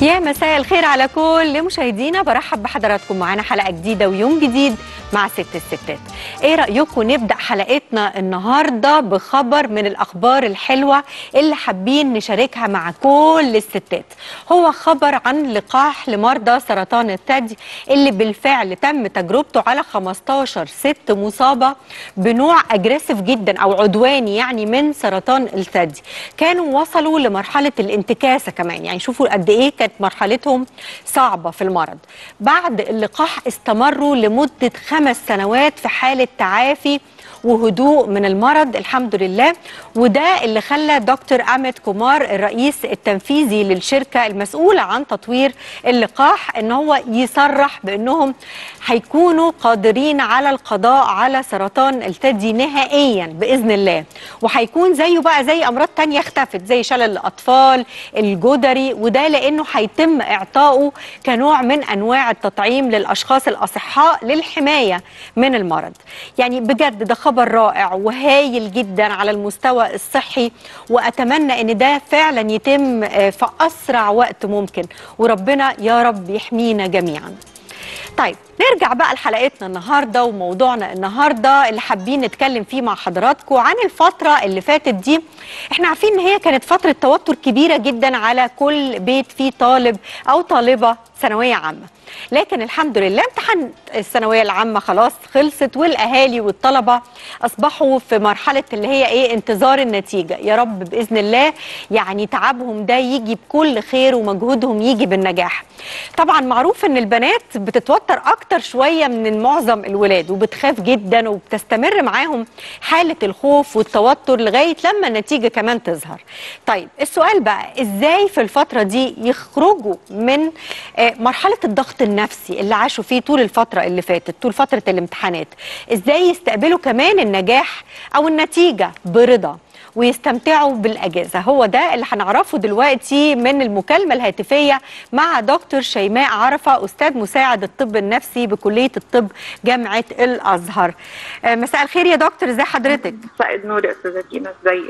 يا مساء الخير على كل مشاهدينا برحب بحضراتكم معانا حلقه جديده ويوم جديد مع ست الستات ايه رايكم نبدا حلقتنا النهارده بخبر من الاخبار الحلوه اللي حابين نشاركها مع كل الستات هو خبر عن لقاح لمرضى سرطان الثدي اللي بالفعل تم تجربته على 15 ست مصابه بنوع اجريسيف جدا او عدواني يعني من سرطان الثدي كانوا وصلوا لمرحله الانتكاسه كمان يعني شوفوا قد ايه كانت مرحلتهم صعبه في المرض بعد اللقاح استمروا لمده خمس سنوات في حاله تعافي وهدوء من المرض الحمد لله وده اللي خلى دكتور أميت كومار الرئيس التنفيذي للشركة المسؤولة عن تطوير اللقاح ان هو يصرح بانهم هيكونوا قادرين على القضاء على سرطان الثدي نهائيا باذن الله وهيكون زيه بقى زي امراض تانية اختفت زي شلل الاطفال الجدري وده لانه هيتم اعطائه كنوع من انواع التطعيم للاشخاص الاصحاء للحمايه من المرض يعني بجد ده خبر رائع وهايل جدا على المستوى الصحي واتمنى ان ده فعلا يتم في اسرع وقت ممكن وربنا يا رب يحمينا جميعا طيب نرجع بقى لحلقتنا النهارده وموضوعنا النهارده اللي حابين نتكلم فيه مع حضراتكم عن الفتره اللي فاتت دي احنا عارفين ان هي كانت فتره توتر كبيره جدا على كل بيت فيه طالب او طالبه ثانويه عامه لكن الحمد لله امتحان الثانويه العامه خلاص خلصت والاهالي والطلبه اصبحوا في مرحله اللي هي ايه انتظار النتيجه يا رب باذن الله يعني تعبهم ده يجي بكل خير ومجهودهم يجي بالنجاح طبعا معروف ان البنات بتتوتر اكتر شويه من معظم الولاد وبتخاف جدا وبتستمر معاهم حاله الخوف والتوتر لغايه لما النتيجه كمان تظهر طيب السؤال بقى ازاي في الفتره دي يخرجوا من مرحله الضغط النفسي اللي عاشوا فيه طول الفتره اللي فاتت طول فتره الامتحانات ازاي يستقبلوا كمان النجاح او النتيجه برضا ويستمتعوا بالاجازه هو ده اللي هنعرفه دلوقتي من المكالمه الهاتفيه مع دكتور شيماء عرفه استاذ مساعد الطب النفسي بكليه الطب جامعه الازهر مساء الخير يا دكتور ازي حضرتك مساء النور يا استاذه دينا ازيك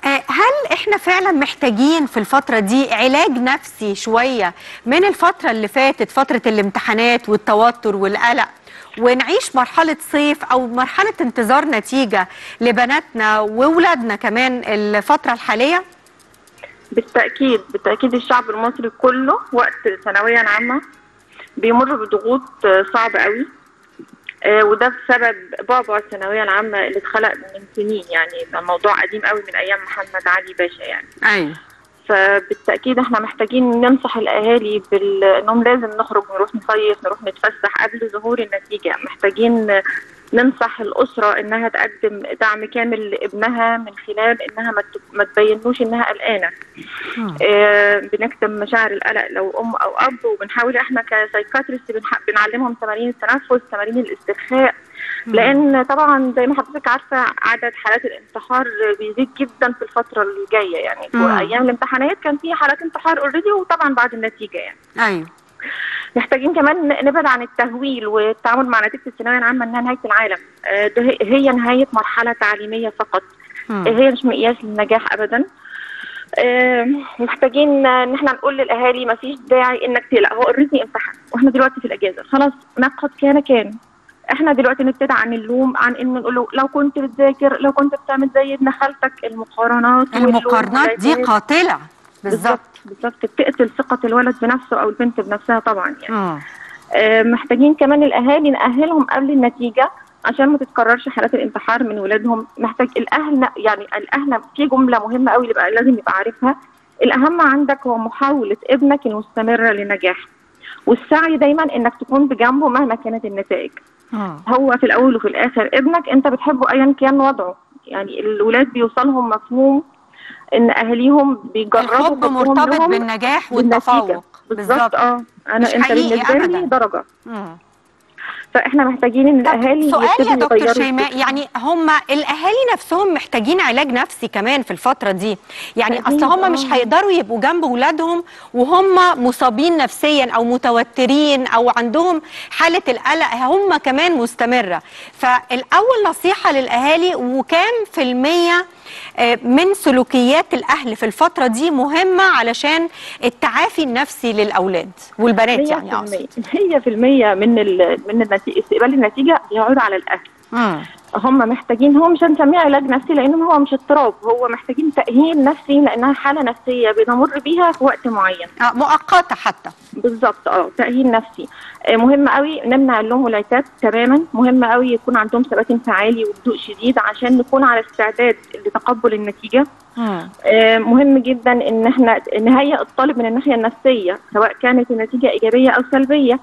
هل احنا فعلا محتاجين في الفتره دي علاج نفسي شويه من الفتره اللي فاتت فتره الامتحانات والتوتر والقلق ونعيش مرحلة صيف أو مرحلة انتظار نتيجة لبناتنا وولادنا كمان الفترة الحالية؟ بالتأكيد بالتأكيد الشعب المصري كله وقت الثانوية العامة بيمر بضغوط صعبة قوي آه وده بسبب بعبع الثانوية العامة اللي اتخلق من سنين يعني ده موضوع قديم قوي من أيام محمد علي باشا يعني أيوه فبالتاكيد احنا محتاجين ننصح الاهالي بال... انهم لازم نخرج نروح نصيف نروح نتفسح قبل ظهور النتيجه محتاجين ننصح الاسره انها تقدم دعم كامل لابنها من خلال انها ما, ت... ما تبينوش انها قلقانه آه بنكتم مشاعر القلق لو ام او اب وبنحاول احنا كسايكاتريست بنح... بنعلمهم تمارين التنفس تمارين الاسترخاء لان طبعا زي ما حضرتك عارفه عدد حالات الانتحار بيزيد جدا في الفتره الجايه يعني في ايام الامتحانات كان في حالات انتحار اوريدي وطبعا بعد النتيجه يعني ايوه محتاجين كمان نبعد عن التهويل والتعامل مع نتيجه الثانويه العامه انها نهايه العالم ده هي نهايه مرحله تعليميه فقط مم. هي مش مقياس للنجاح ابدا محتاجين ان احنا نقول للاهالي ما فيش داعي انك تقلق هو اوريدي امتحان واحنا دلوقتي في الاجازه خلاص ما قد كان كان احنا دلوقتي نبتدي عن اللوم عن انه نقول له لو كنت بتذاكر لو كنت بتعمل زي ابن خالتك المقارنات المقارنات دي قاتله بالظبط بالظبط بتقتل ثقه الولد بنفسه او البنت بنفسها طبعا يعني آه. آه محتاجين كمان الاهالي ناهلهم قبل النتيجه عشان ما تتكررش حالات الانتحار من ولادهم محتاج الاهل يعني الاهل في جمله مهمه قوي اللي لازم يبقى عارفها الاهم عندك هو محاوله ابنك المستمره لنجاح والسعي دايما انك تكون بجنبه مهما كانت النتائج آه. هو في الاول وفي الاخر ابنك انت بتحبه ايا كان وضعه يعني الولاد بيوصلهم مفهوم ان اهاليهم بيجربوا الحب مرتبط بالنجاح والتفوق بالظبط اه انا انت بالنسبه لي درجه مم. فاحنا محتاجين ان الاهالي سؤال يا دكتور شيماء يعني هم الاهالي نفسهم محتاجين علاج نفسي كمان في الفتره دي يعني اصل هم مش هيقدروا يبقوا جنب اولادهم وهم مصابين نفسيا او متوترين او عندهم حاله القلق هم كمان مستمره فالاول نصيحه للاهالي وكام في الميه آه، من سلوكيات الاهل في الفتره دي مهمه علشان التعافي النفسي للاولاد والبنات يعني اقصد 100% من ال... من النتيجة استقبال النتيجه بيعود على الاهل مم. هم محتاجين هو مش هنسميه علاج نفسي لانه هو مش اضطراب هو محتاجين تاهيل نفسي لانها حاله نفسيه بنمر بيها في وقت معين آه، مؤقته حتى بالظبط اه تاهيل نفسي آه، مهم قوي نمنع اللوم والعتاب تماما مهم قوي يكون عندهم ثبات انفعالي وهدوء شديد عشان نكون على استعداد لتقبل النتيجه مم. آه، مهم جدا ان احنا نهيئ الطالب من الناحيه النفسيه سواء كانت النتيجه ايجابيه او سلبيه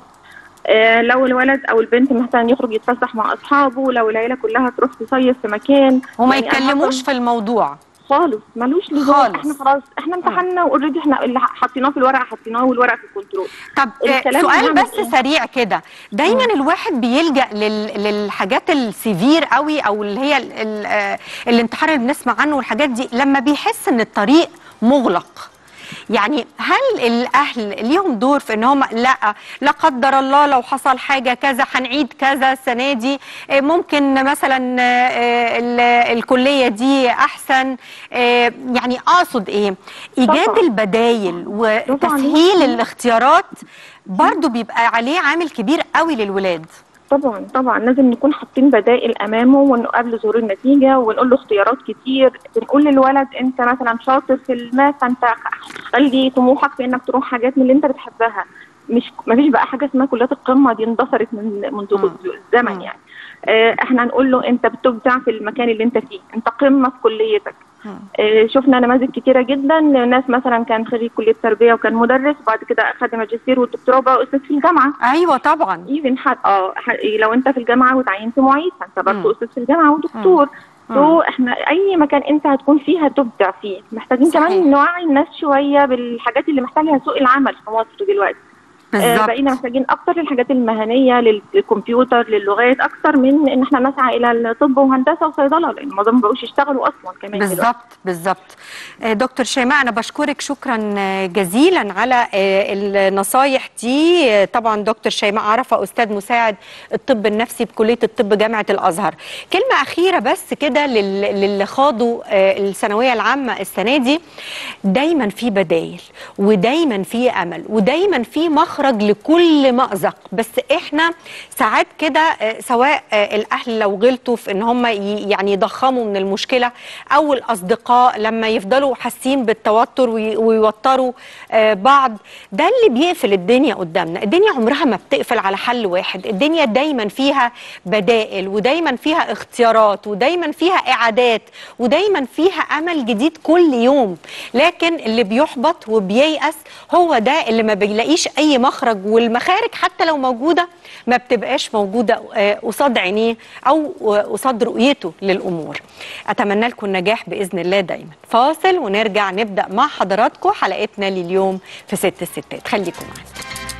آه، لو الولد او البنت مثلا يخرج يتفسح مع اصحابه لو العيله كلها تروح تصيف في مكان وما يعني أنا يتكلموش مثلاً في الموضوع خالص ملوش لزوم خالص. احنا خلاص احنا امتحنا واوريدي احنا اللي حطيناه في الورقه حطيناه والورقه في الكنترول طب آه، الكلام سؤال بيعمل بس إيه؟ سريع كده دايما الواحد بيلجأ لل... للحاجات السيفير قوي او اللي هي ال... ال... آه، الانتحار اللي بنسمع عنه والحاجات دي لما بيحس ان الطريق مغلق يعني هل الاهل ليهم دور في ان هم لا لا قدر الله لو حصل حاجه كذا هنعيد كذا السنه دي آه، ممكن مثلا آه، ال- الكليه دي احسن آه، يعني اقصد ايه ايجاد طبعاً. البدايل وتسهيل عليك. الاختيارات برضو بيبقى عليه عامل كبير قوي للولاد طبعا طبعا لازم نكون حاطين بدائل امامه ونقابل ظهور النتيجه ونقول له اختيارات كتير بنقول للولد انت مثلا شاطر في الماث فانت خلي طموحك في انك تروح حاجات من اللي انت بتحبها مش مفيش بقى حاجه اسمها كليات القمه دي اندثرت من منذ مم. الزمن مم. يعني آه، احنا هنقول له انت بتبدع في المكان اللي انت فيه انت قمه في كليتك مم. آه، شفنا نماذج كتيره جدا ناس مثلا كان خريج كليه تربيه وكان مدرس وبعد كده اخذ ماجستير والدكتوراه بقى استاذ في الجامعه ايوه طبعا ايفن حد اه ح- لو انت في الجامعه وتعينت معيد فانت مم. برضه استاذ في الجامعه ودكتور مم. تو احنا اي مكان انت هتكون فيه هتبدع فيه محتاجين صحيح. كمان نوعي الناس شويه بالحاجات اللي محتاجها سوق العمل في مصر دلوقتي آه بالظبط بقينا محتاجين اكتر للحاجات المهنيه لل- للكمبيوتر للغات اكتر من ان احنا نسعى الى الطب وهندسه وصيدله لان معظمهم ما بقوش يشتغلوا اصلا كمان دلوقتي. بالظبط بالظبط آه، دكتور شيماء انا بشكرك شكرا آه، جزيلا على آه، النصايح دي آه، طبعا دكتور شيماء عرفه استاذ مساعد الطب النفسي بكليه الطب جامعه الازهر كلمه اخيره بس كده لل- للي خاضوا آه، الثانويه العامه السنه دي دايما في بدايل ودايما في امل ودايما في مخرج لكل مأزق بس احنا ساعات كده آه، سواء آه، الاهل لو غلطوا في ان هم ي- يعني يضخموا من المشكله او الاصدقاء لما يفضلوا حاسين بالتوتر وي- ويوتروا آه، بعض ده اللي بيقفل الدنيا قدامنا الدنيا عمرها ما بتقفل على حل واحد الدنيا دايما فيها بدائل ودايما فيها اختيارات ودايما فيها اعادات ودايما فيها امل جديد كل يوم لكن اللي بيحبط وبييأس هو ده اللي ما بيلاقيش اي مخرج والمخارج حتى لو موجوده ما بتبقاش موجوده آه، قصاد عينيه او آه، قصاد رؤيته للامور اتمنى لكم النجاح باذن الله دايما فاصل ونرجع نبدا مع حضراتكم حلقتنا لليوم في ست الستات خليكم معانا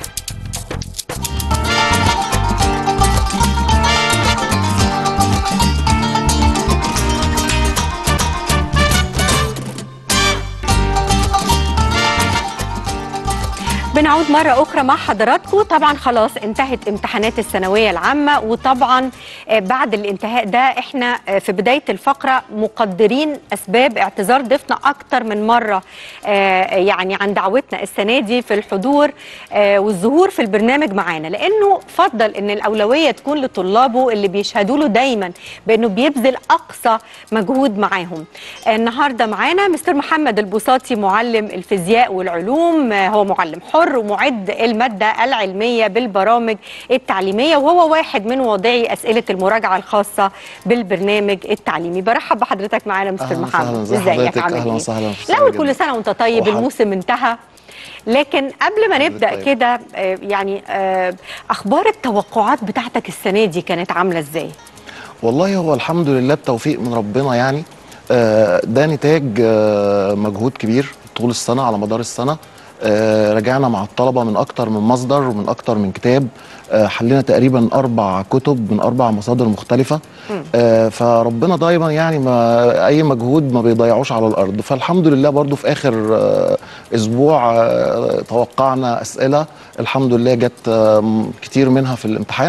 بنعود مرة أخرى مع حضراتكم طبعا خلاص انتهت امتحانات الثانوية العامة وطبعا آه، بعد الانتهاء ده احنا آه، في بداية الفقرة مقدرين أسباب اعتذار ضيفنا أكتر من مرة آه، يعني عن دعوتنا السنة دي في الحضور آه، والظهور في البرنامج معانا لأنه فضل أن الأولوية تكون لطلابه اللي بيشهدوا له دايما بأنه بيبذل أقصى مجهود معاهم آه، النهاردة معانا مستر محمد البساطي معلم الفيزياء والعلوم آه، هو معلم حر ومعد المادة العلمية بالبرامج التعليمية وهو واحد من وضعي أسئلة المراجعة الخاصة بالبرنامج التعليمي برحب بحضرتك معانا مستر أهلاً محمد وسهلاً. إزي حضرتك؟ عامل أهلاً إيه؟ وسهلاً. الأول جداً. كل سنة وأنت طيب وحضرتك. الموسم انتهى لكن قبل ما نبدأ طيب. كده آه، يعني آه، أخبار التوقعات بتاعتك السنة دي كانت عاملة إزاي؟ والله هو الحمد لله بتوفيق من ربنا يعني آه، ده نتاج آه، مجهود كبير طول السنة على مدار السنة آه، رجعنا مع الطلبة من أكتر من مصدر ومن أكتر من كتاب آه، حلينا تقريبا أربع كتب من أربع مصادر مختلفة آه، فربنا دايما يعني ما أي مجهود ما بيضيعوش على الأرض فالحمد لله برضو في آخر آه، أسبوع آه، توقعنا أسئلة الحمد لله جت آه، كتير منها في الامتحان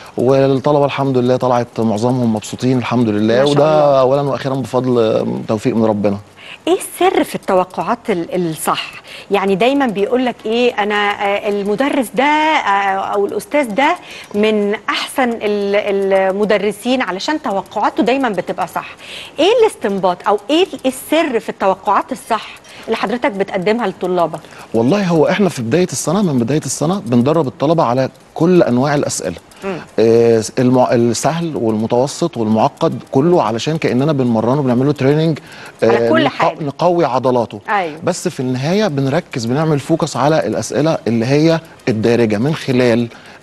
والطلبه الحمد لله طلعت معظمهم مبسوطين الحمد لله ما شاء وده الله. اولا واخيرا بفضل توفيق من ربنا ايه السر في التوقعات ال- الصح يعني دايما بيقول لك ايه انا آه، المدرس ده آه، او الاستاذ ده من احسن ال- المدرسين علشان توقعاته دايما بتبقى صح ايه الاستنباط او ايه السر في التوقعات الصح اللي حضرتك بتقدمها لطلابك والله هو احنا في بدايه السنه من بدايه السنه بندرب الطلبه على كل انواع الاسئله آه المع... السهل والمتوسط والمعقد كله علشان كاننا بنمرنه بنعمل له تريننج على كل نق- حاجة. نقوي عضلاته أيوة. بس في النهايه بنركز بنعمل فوكس على الاسئله اللي هي الدارجه من خلال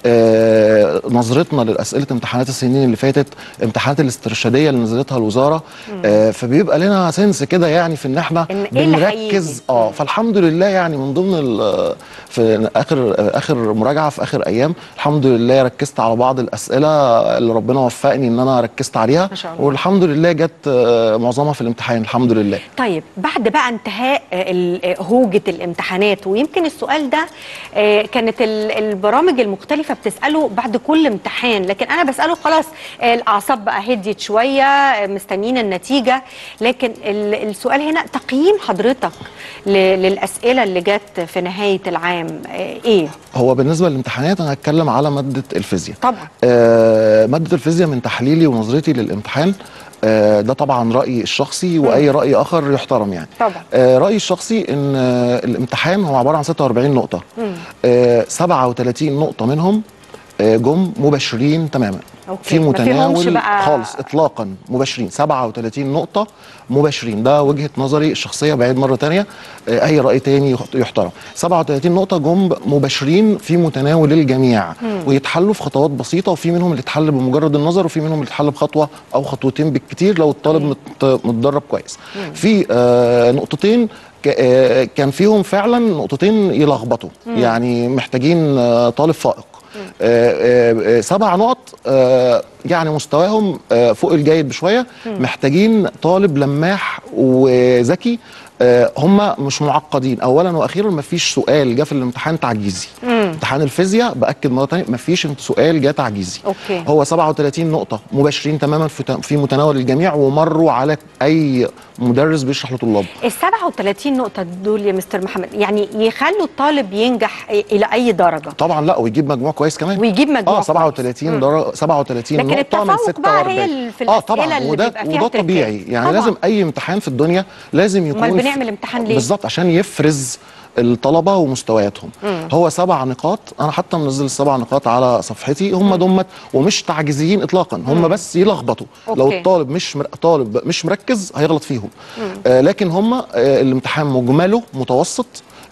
آه نظرتنا للاسئله امتحانات السنين اللي فاتت امتحانات الاسترشاديه اللي نزلتها الوزاره آه فبيبقى لنا سنس كده يعني في ان احنا إن إيه اللي هيجي؟ بنركز اه فالحمد لله يعني من ضمن ال- في اخر اخر مراجعه في اخر ايام الحمد لله ركزت على بعض الاسئله اللي ربنا وفقني ان انا ركزت عليها ما شاء الله. والحمد لله جت آه، معظمها في الامتحان الحمد لله طيب بعد بقى انتهاء آه، ال- آه، هوجة الامتحانات ويمكن السؤال ده آه، كانت ال- البرامج المختلفة بتسأله بعد كل امتحان لكن أنا بسأله خلاص آه، الأعصاب بقى هديت شوية آه، مستنيين النتيجة لكن ال- السؤال هنا تقييم حضرتك ل- للأسئلة اللي جت في نهاية العام آه، إيه؟ هو بالنسبه للامتحانات انا هتكلم على ماده الفيزياء طبعا آه، ماده الفيزياء من تحليلي ونظرتي للامتحان آه، ده طبعا رايي الشخصي واي راي اخر يحترم يعني طبعا آه، رايي الشخصي ان آه، الامتحان هو عباره عن 46 نقطه آه، 37 نقطه منهم آه، جم مباشرين تماما أوكي. في ما فيهمش متناول بقى- خالص اطلاقا مباشرين 37 نقطه مباشرين ده وجهه نظري الشخصيه بعيد مره تانية آه، اي راي تاني يخ- يحترم 37 نقطه جم مباشرين في متناول الجميع ويتحلوا في خطوات بسيطه وفي منهم اللي يتحل بمجرد النظر وفي منهم اللي يتحل بخطوه او خطوتين بالكتير لو الطالب مت- متدرب كويس في آه، نقطتين ك- آه، كان فيهم فعلا نقطتين يلخبطوا يعني محتاجين آه، طالب فائق آه، آه، آه، سبع نقط آه، يعني مستواهم آه، فوق الجيد بشويه محتاجين طالب لماح وذكي آه، هم مش معقدين اولا واخيرا ما فيش سؤال جه في الامتحان تعجيزي امتحان الفيزياء باكد مره ثانيه ما فيش سؤال جه تعجيزي أوكي. هو 37 نقطه مباشرين تماما في في متناول الجميع ومروا على اي مدرس بيشرح لطلابه ال 37 نقطة دول يا مستر محمد يعني يخلوا الطالب ينجح إلى أي درجة طبعا لا ويجيب مجموع كويس كمان ويجيب مجموع اه كويس. 37 مم. درجه 37 لكن نقطه من التفوق 46 بقى هي ال- في اه الأسئلة طبعا اللي وده بيبقى فيها وده تركات. طبيعي يعني طبعاً. لازم اي امتحان في الدنيا لازم يكون أمال في- بنعمل امتحان ليه؟ بالظبط عشان يفرز الطلبه ومستوياتهم هو سبع نقاط انا حتى منزل السبع نقاط على صفحتي هم دمت ومش تعجيزيين اطلاقا هم بس يلخبطوا لو أوكي. الطالب مش مر... طالب مش مركز هيغلط فيهم آه لكن هم آه الامتحان مجمله متوسط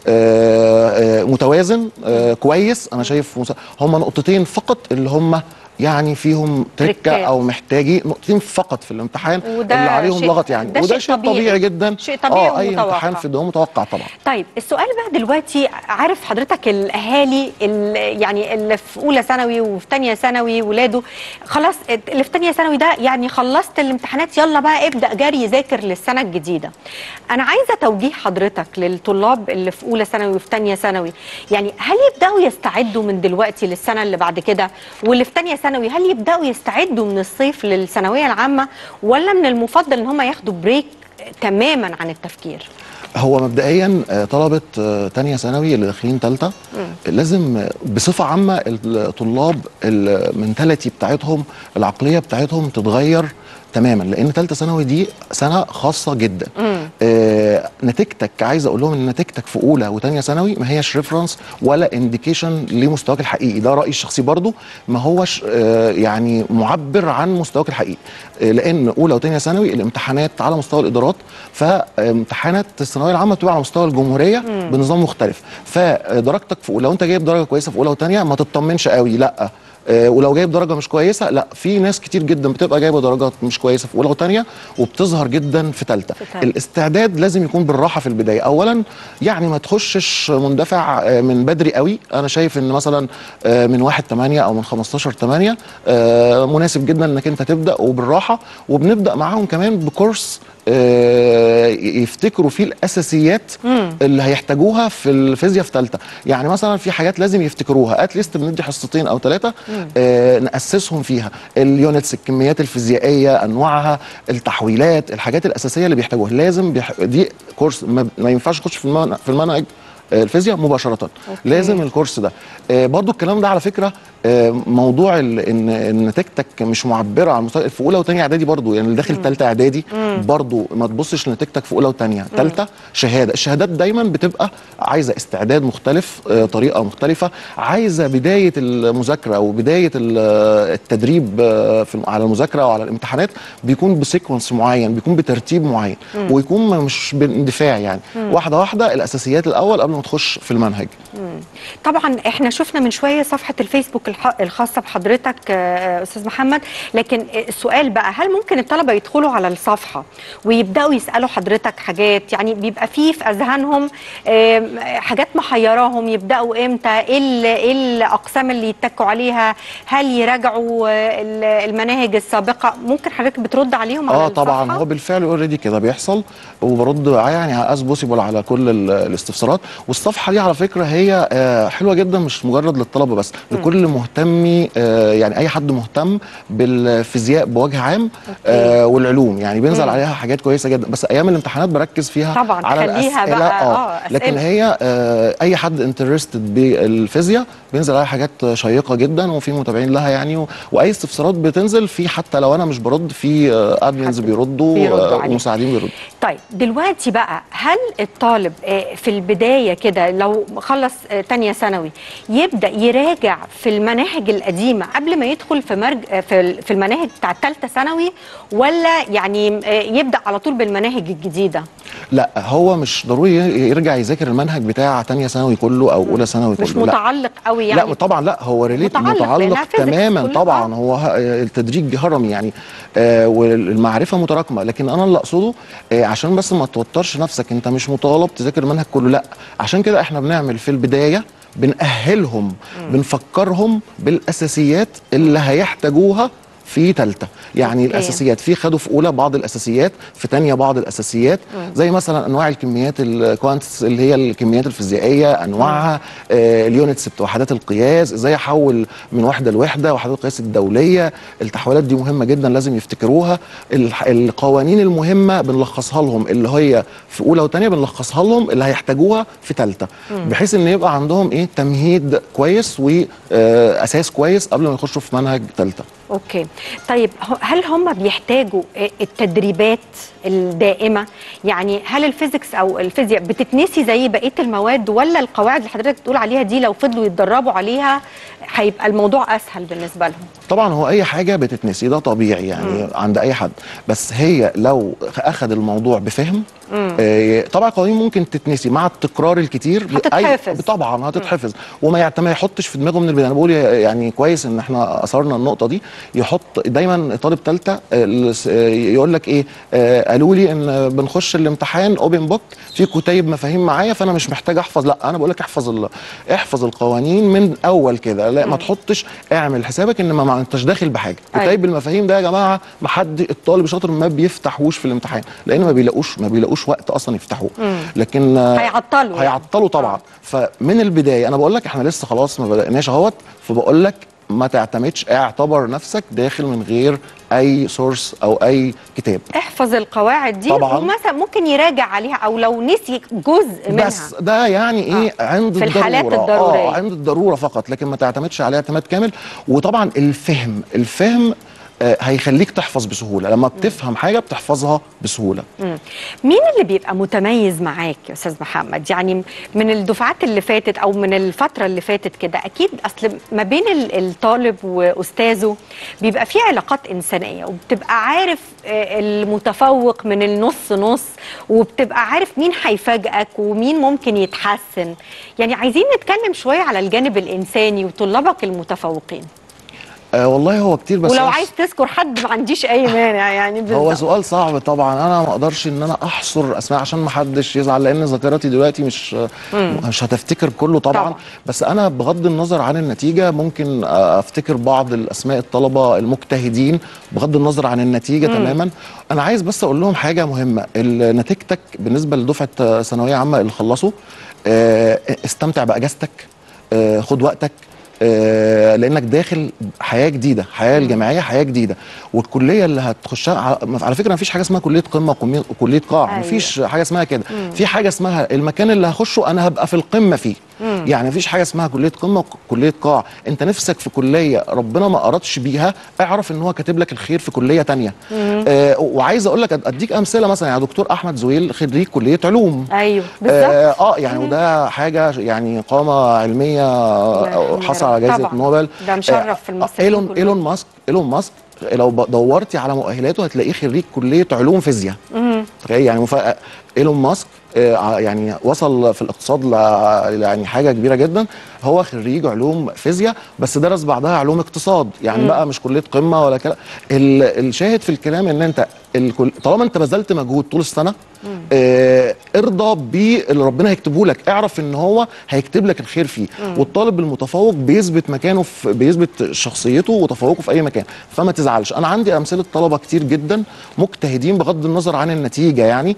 آه آه متوازن آه كويس انا شايف مس... هم نقطتين فقط اللي هم يعني فيهم تركه تركات. او محتاجين نقطتين فقط في الامتحان وده اللي عليهم شيء- لغط يعني ده وده شيء شيء طبيعي. طبيعي جدا شيء طبيعي اه اي ومتوقع. امتحان في الدوام متوقع طبعا طيب السؤال بقى دلوقتي عارف حضرتك الاهالي ال- يعني اللي في اولى ثانوي وفي ثانيه ثانوي ولاده خلاص اللي في ثانيه ثانوي ده يعني خلصت الامتحانات يلا بقى ابدا جري ذاكر للسنه الجديده انا عايزه توجيه حضرتك للطلاب اللي في اولى ثانوي وفي ثانيه ثانوي يعني هل يبداوا يستعدوا من دلوقتي للسنه اللي بعد كده واللي في ثانيه ثانوي هل يبداوا يستعدوا من الصيف للثانويه العامه ولا من المفضل ان هم ياخدوا بريك تماما عن التفكير هو مبدئيا آه، طلبه آه، تانية ثانوي اللي داخلين تالتة لازم آه، بصفه عامه الطلاب المنتاليتي بتاعتهم العقليه بتاعتهم تتغير تماما لان ثالثه ثانوي دي سنه خاصه جدا آه نتيجتك عايز اقول لهم ان نتيجتك في اولى وثانيه ثانوي ما هياش ريفرنس ولا انديكيشن لمستواك الحقيقي ده رايي الشخصي برضو ما هوش آه يعني معبر عن مستواك الحقيقي آه لان اولى وثانيه ثانوي الامتحانات على مستوى الادارات فامتحانات الثانويه العامه بتبقى على مستوى الجمهوريه بنظام مختلف فدرجتك في اولى لو انت جايب درجه كويسه في اولى وثانيه ما تطمنش قوي لا آه، ولو جايب درجه مش كويسه لا في ناس كتير جدا بتبقى جايبه درجات مش كويسه في اولى وثانيه وبتظهر جدا في ثالثه في تالتة. الاستعداد لازم يكون بالراحه في البدايه اولا يعني ما تخشش مندفع آه، من بدري قوي انا شايف ان مثلا آه، من 1 8 او من 15 8 آه، مناسب جدا انك انت تبدا وبالراحه وبنبدا معاهم كمان بكورس آه، يفتكروا فيه الاساسيات اللي هيحتاجوها في الفيزياء في ثالثه يعني مثلا في حاجات لازم يفتكروها اتليست بندي حصتين او ثلاثه آه ناسسهم فيها اليونتس الكميات الفيزيائيه انواعها التحويلات الحاجات الاساسيه اللي بيحتاجوها لازم بيح... دي كورس ما, ما ينفعش يخش في المنهج في المنهج آه، الفيزياء مباشره أوكي. لازم الكورس ده آه، برضو الكلام ده على فكره آه، موضوع ال- ان ان نتيجتك مش معبره عن مستوى في اولى وثانيه اعدادي برضو يعني اللي داخل ثالثه اعدادي برضو ما تبصش لنتيجتك في اولى وثانيه ثالثه شهاده الشهادات دايما بتبقى عايزه استعداد مختلف آه، طريقه مختلفه عايزه بدايه المذاكره وبدايه ال- التدريب آه، في على المذاكره وعلى الامتحانات بيكون بسيكونس معين بيكون بترتيب معين ويكون مش باندفاع يعني واحده واحده الاساسيات الاول قبل ما تخش في المنهج طبعا احنا شفنا من شويه صفحه الفيسبوك الح- الخاصه بحضرتك آه، استاذ محمد لكن السؤال بقى هل ممكن الطلبه يدخلوا على الصفحه ويبداوا يسالوا حضرتك حاجات يعني بيبقى فيه في اذهانهم آم، حاجات محيراهم يبداوا امتى ايه ال- ايه الاقسام اللي يتكوا عليها هل يراجعوا آه، ال- المناهج السابقه ممكن حضرتك بترد عليهم على اه طبعا الصفحة؟ هو بالفعل اوريدي كده بيحصل وبرد يعني از بوسيبل على كل ال- الاستفسارات والصفحه دي على فكره هي آه، حلوه جدا مش مجرد للطلبه بس لكل مهتمي آه، يعني اي حد مهتم بالفيزياء بوجه عام آه، والعلوم يعني بينزل عليها حاجات كويسه جدا بس ايام الامتحانات بركز فيها طبعا، على تخليها الاسئله بقى، اه آه، لكن أسئلة. هي آه، اي حد انترستد بالفيزياء بينزل عليها حاجات شيقه جدا وفي متابعين لها يعني و... واي استفسارات بتنزل في حتى لو انا مش برد في ادمنز حد بيردوا بيردوا آه، عليه. ومساعدين بيردوا طيب دلوقتي بقى هل الطالب آه، في البداية كده لو خلص آه، تانية ثانوي يبدأ يراجع في المناهج القديمة قبل ما يدخل في مرج آه، في ال- في المناهج بتاع تالتة ثانوي ولا يعني آه، يبدأ على طول بالمناهج الجديدة؟ لا هو مش ضروري يرجع يذاكر المنهج بتاع تانية ثانوي كله او اولى ثانوي مش كله لا متعلق قوي يعني لا طبعا لا هو ريليت متعلق متعلق, لأنها physics تماما كلها. طبعا هو ه- التدريج هرم يعني آه والمعرفه متراكمه لكن انا اللي اقصده آه عشان بس ما توترش نفسك انت مش مطالب تذاكر المنهج كله لا عشان كده احنا بنعمل في البدايه بنأهلهم بنفكرهم بالاساسيات اللي هيحتاجوها في ثالثه يعني أوكي. الاساسيات في خدوا في اولى بعض الاساسيات في ثانيه بعض الاساسيات زي مثلا انواع الكميات الكوانتس اللي هي الكميات الفيزيائيه انواعها آه اليونتس بتاع وحدات القياس ازاي احول من وحده لوحده وحدات القياس الدوليه التحويلات دي مهمه جدا لازم يفتكروها الح- القوانين المهمه بنلخصها لهم اللي هي في اولى وثانيه بنلخصها لهم اللي هيحتاجوها في ثالثه بحيث ان يبقى عندهم ايه تمهيد كويس واساس كويس قبل ما يخشوا في منهج ثالثه اوكي طيب هو- هل هم بيحتاجوا آه، التدريبات الدائمة يعني هل الفيزيكس او الفيزياء بتتنسي زي بقية المواد ولا القواعد اللي حضرتك بتقول عليها دي لو فضلوا يتدربوا عليها هيبقى الموضوع اسهل بالنسبة لهم؟ طبعا هو اي حاجه بتتنسي ده طبيعي يعني مم. عند اي حد بس هي لو اخذ الموضوع بفهم آه طبعا القوانين ممكن تتنسي مع التكرار الكتير هتتحفظ. أي طبعا هتتحفظ وما يعت- ما يحطش في دماغه من البدايه انا بقول يعني كويس ان احنا اثرنا النقطه دي يحط دايما طالب ثالثه يقول لك ايه آه قالوا لي ان بنخش الامتحان اوبن بوك في كتيب مفاهيم معايا فانا مش محتاج احفظ لا انا بقول لك احفظ ال- احفظ القوانين من اول كده لا ما تحطش اعمل حسابك ان ما, ما انتش داخل بحاجه أيوة. كتيب المفاهيم ده يا جماعه ما حد الطالب الشاطر ما بيفتحوش في الامتحان لان ما بيلاقوش ما بيلاقوش وقت اصلا يفتحوه لكن آه، هيعطلوا يعني. هيعطلوا طبعا آه. فمن البدايه انا بقول لك احنا لسه خلاص ما بدأناش اهوت فبقول لك ما تعتمدش اعتبر نفسك داخل من غير اي سورس او اي كتاب احفظ القواعد دي طبعاً. ومثلا ممكن يراجع عليها او لو نسي جزء منها بس ده يعني ايه عند في الضروره الحالات الضرورية. اه عند الضروره فقط لكن ما تعتمدش عليه اعتماد كامل وطبعا الفهم الفهم آه هيخليك تحفظ بسهوله لما بتفهم حاجه بتحفظها بسهوله مم. مين اللي بيبقى متميز معاك يا استاذ محمد يعني من الدفعات اللي فاتت او من الفتره اللي فاتت كده اكيد اصل ما بين ال- الطالب واستاذه بيبقى في علاقات انسانيه وبتبقى عارف آه، المتفوق من النص نص وبتبقى عارف مين هيفاجئك ومين ممكن يتحسن يعني عايزين نتكلم شويه على الجانب الانساني وطلابك المتفوقين آه والله هو كتير بس ولو أنا- عايز تذكر حد ما عنديش اي مانع يعني هو بالظبط. سؤال صعب طبعا انا ما اقدرش ان انا احصر اسماء عشان ما حدش يزعل لان ذاكرتي دلوقتي مش مش هتفتكر كله طبعا, طبعاً. طبعا. بس انا بغض النظر عن النتيجه ممكن افتكر بعض الاسماء الطلبه المجتهدين بغض النظر عن النتيجه مم. تماما انا عايز بس اقول لهم حاجه مهمه ال- نتيجتك بالنسبه لدفعه ثانويه عامه اللي خلصوا آه، استمتع باجازتك آه، خد وقتك آه، لانك داخل حياه جديده حياه الجامعيه حياه جديده والكليه اللي هتخشها على- على فكره مفيش حاجه اسمها كليه قمه وكمي- وكليه قاع أيوة. مفيش حاجه اسمها كده في حاجه اسمها المكان اللي هخشه انا هبقى في القمه فيه يعني مفيش حاجه اسمها كليه قمه وكليه قاع انت نفسك في كليه ربنا ما ارادش بيها اعرف ان هو كاتب لك الخير في كليه تانية آه وعايز اقول لك اديك امثله مثلا يعني دكتور احمد زويل خريج كليه علوم ايوه بالظبط اه آه، يعني وده حاجه يعني قامه علميه آه، حصل على جائزه طبعاً. نوبل ده مشرف في آه، المصريين ايلون كلهم. ايلون ماسك ايلون ماسك لو ب- دورتي على مؤهلاته هتلاقيه خريج كليه علوم فيزياء تخيل يعني مفا... ايلون ماسك آه، ع- يعني وصل في الاقتصاد ل... يعني حاجه كبيره جدا هو خريج علوم فيزياء بس درس بعدها علوم اقتصاد يعني بقى مش كليه قمه ولا كده ال... الشاهد في الكلام ان انت الكل... طالما انت بذلت مجهود طول السنه آه ارضى باللي ربنا هيكتبه لك اعرف ان هو هيكتب لك الخير فيه والطالب المتفوق بيثبت مكانه في بيثبت شخصيته وتفوقه في اي مكان فما تزعلش انا عندي امثله طلبه كتير جدا مجتهدين بغض النظر عن النتيجه يعني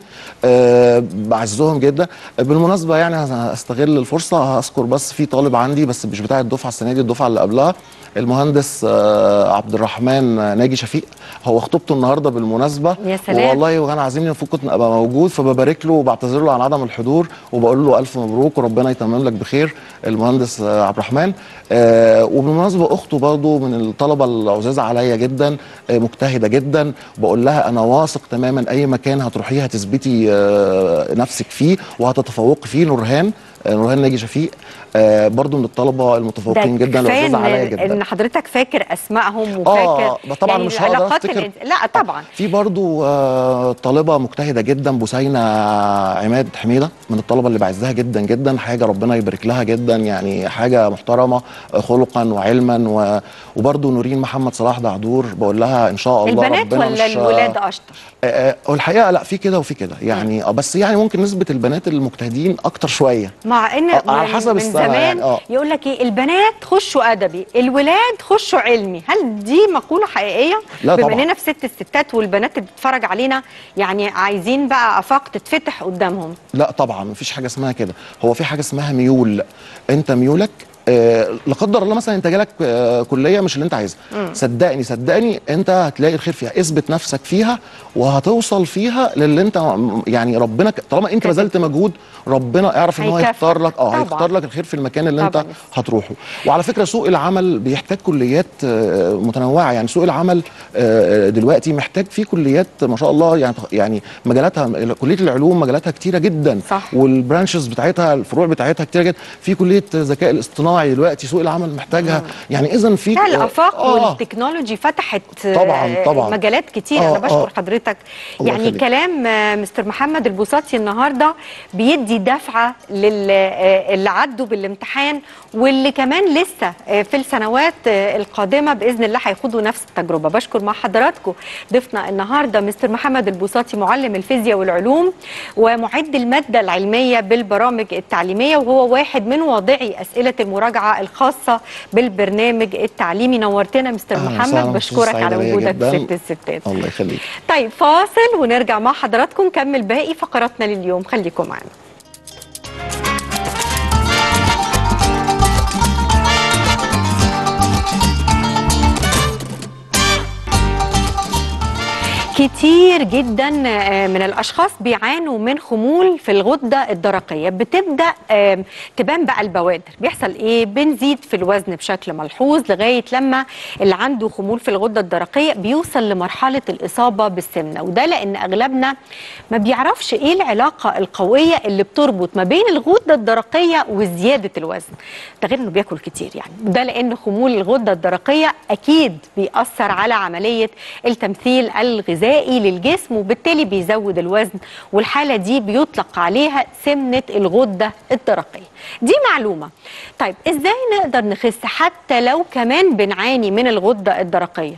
آه بعزهم جدا بالمناسبه يعني هستغل الفرصه هذكر بس في طالب عندي بس مش بتاع الدفعه السنه دي الدفعه اللي قبلها المهندس آه عبد الرحمن ناجي شفيق هو خطوبته النهارده بالمناسبه يا سلام. والله وكان عازمني المفروض كنت ابقى موجود فببارك له وبعتذر له عن عدم الحضور وبقول له الف مبروك وربنا يتمم لك بخير المهندس آه، عبد الرحمن آه وبالمناسبه اخته برضه من الطلبه العزاز عليا جدا آه مجتهده جدا بقول لها انا واثق تماما اي مكان هتروحيه هتثبتي آه نفسك فيه وهتتفوقي فيه نورهان آه، نورهان ناجي شفيق آه برضه من الطلبه المتفوقين جدا كفاية العزاز عليا إن, جدا ان حضرتك فاكر اسمائهم وفاكر اه ما طبعا مش هقدر العلاقات افتكر الإنس- لا طبعا في برضو آه طالبه مجتهده جدا بوسينه عماد حميده من الطلبه اللي بعزها جدا جدا حاجه ربنا يبارك لها جدا يعني حاجه محترمه آه، خلقا وعلما و... وبرضو نورين محمد صلاح دعدور بقول لها ان شاء الله البنات ربنا ولا مش الولاد اشطر آه، آه، والحقيقه لا في كده وفي كده يعني آه بس يعني ممكن نسبه البنات المجتهدين اكتر شويه مع ان آه، على من- حسب من السنة زمان يعني، آه. يقول لك ايه البنات خشوا ادبي الولاد خشوا علمي هل دي مقوله حقيقيه لا بما طبعاً. اننا في ست الستات والبنات اللي بتتفرج علينا يعني عايزين بقى افاق تتفتح قدامهم لا طبعا مفيش حاجه اسمها كده هو في حاجه اسمها ميول انت ميولك آه لا قدر الله مثلا انت جالك آه كليه مش اللي انت عايزها صدقني صدقني انت هتلاقي الخير فيها اثبت نفسك فيها وهتوصل فيها للي انت م- يعني ربنا ك- طالما انت كاتب. بذلت مجهود ربنا اعرف ان هو هيكافئك. هيختار لك اه طبعاً. هيختار لك الخير في المكان اللي انت طبعاً. هتروحه وعلى فكره سوق العمل بيحتاج كليات آه، متنوعه يعني سوق العمل آه، دلوقتي محتاج فيه كليات ما شاء الله يعني يعني مجالاتها كليه العلوم مجالاتها كتيره جدا صح. والبرانشز بتاعتها الفروع بتاعتها كتيره جدا في كليه الذكاء الاصطناعي دلوقتي سوق العمل محتاجها يعني اذا في لا الافاق آه. والتكنولوجي فتحت طبعاً، آه، طبعاً. مجالات كتير آه، انا بشكر آه. حضرتك الله يعني يخليك. كلام آه، مستر محمد البوساطي النهارده بيدي دفعه للي عدوا بالامتحان واللي كمان لسه آه، في السنوات آه، القادمه باذن الله هيخوضوا نفس التجربه بشكر مع حضراتكم ضيفنا النهارده مستر محمد البوساطي معلم الفيزياء والعلوم ومعد الماده العلميه بالبرامج التعليميه وهو واحد من واضعي اسئله المراجعه الخاصه بالبرنامج التعليمي نورتنا مستر أهلاً محمد وسهلاً، بشكرك سعيدة على بيا وجودك جداً. في ست الستات الله يخليك طيب فاصل ونرجع مع حضراتكم نكمل باقي فقراتنا لليوم خليكم معنا كتير جدا آه، من الاشخاص بيعانوا من خمول في الغده الدرقيه بتبدا آم، تبان بقى البوادر بيحصل ايه بنزيد في الوزن بشكل ملحوظ لغايه لما اللي عنده خمول في الغده الدرقيه بيوصل لمرحله الاصابه بالسمنه وده لان اغلبنا ما بيعرفش ايه العلاقه القويه اللي بتربط ما بين الغده الدرقيه وزياده الوزن ده غير انه بياكل كتير يعني وده لان خمول الغده الدرقيه اكيد بيأثر على عمليه التمثيل الغذائي الغذائي للجسم وبالتالي بيزود الوزن والحاله دي بيطلق عليها سمنه الغده الدرقيه دي معلومه طيب ازاي نقدر نخس حتى لو كمان بنعاني من الغده الدرقيه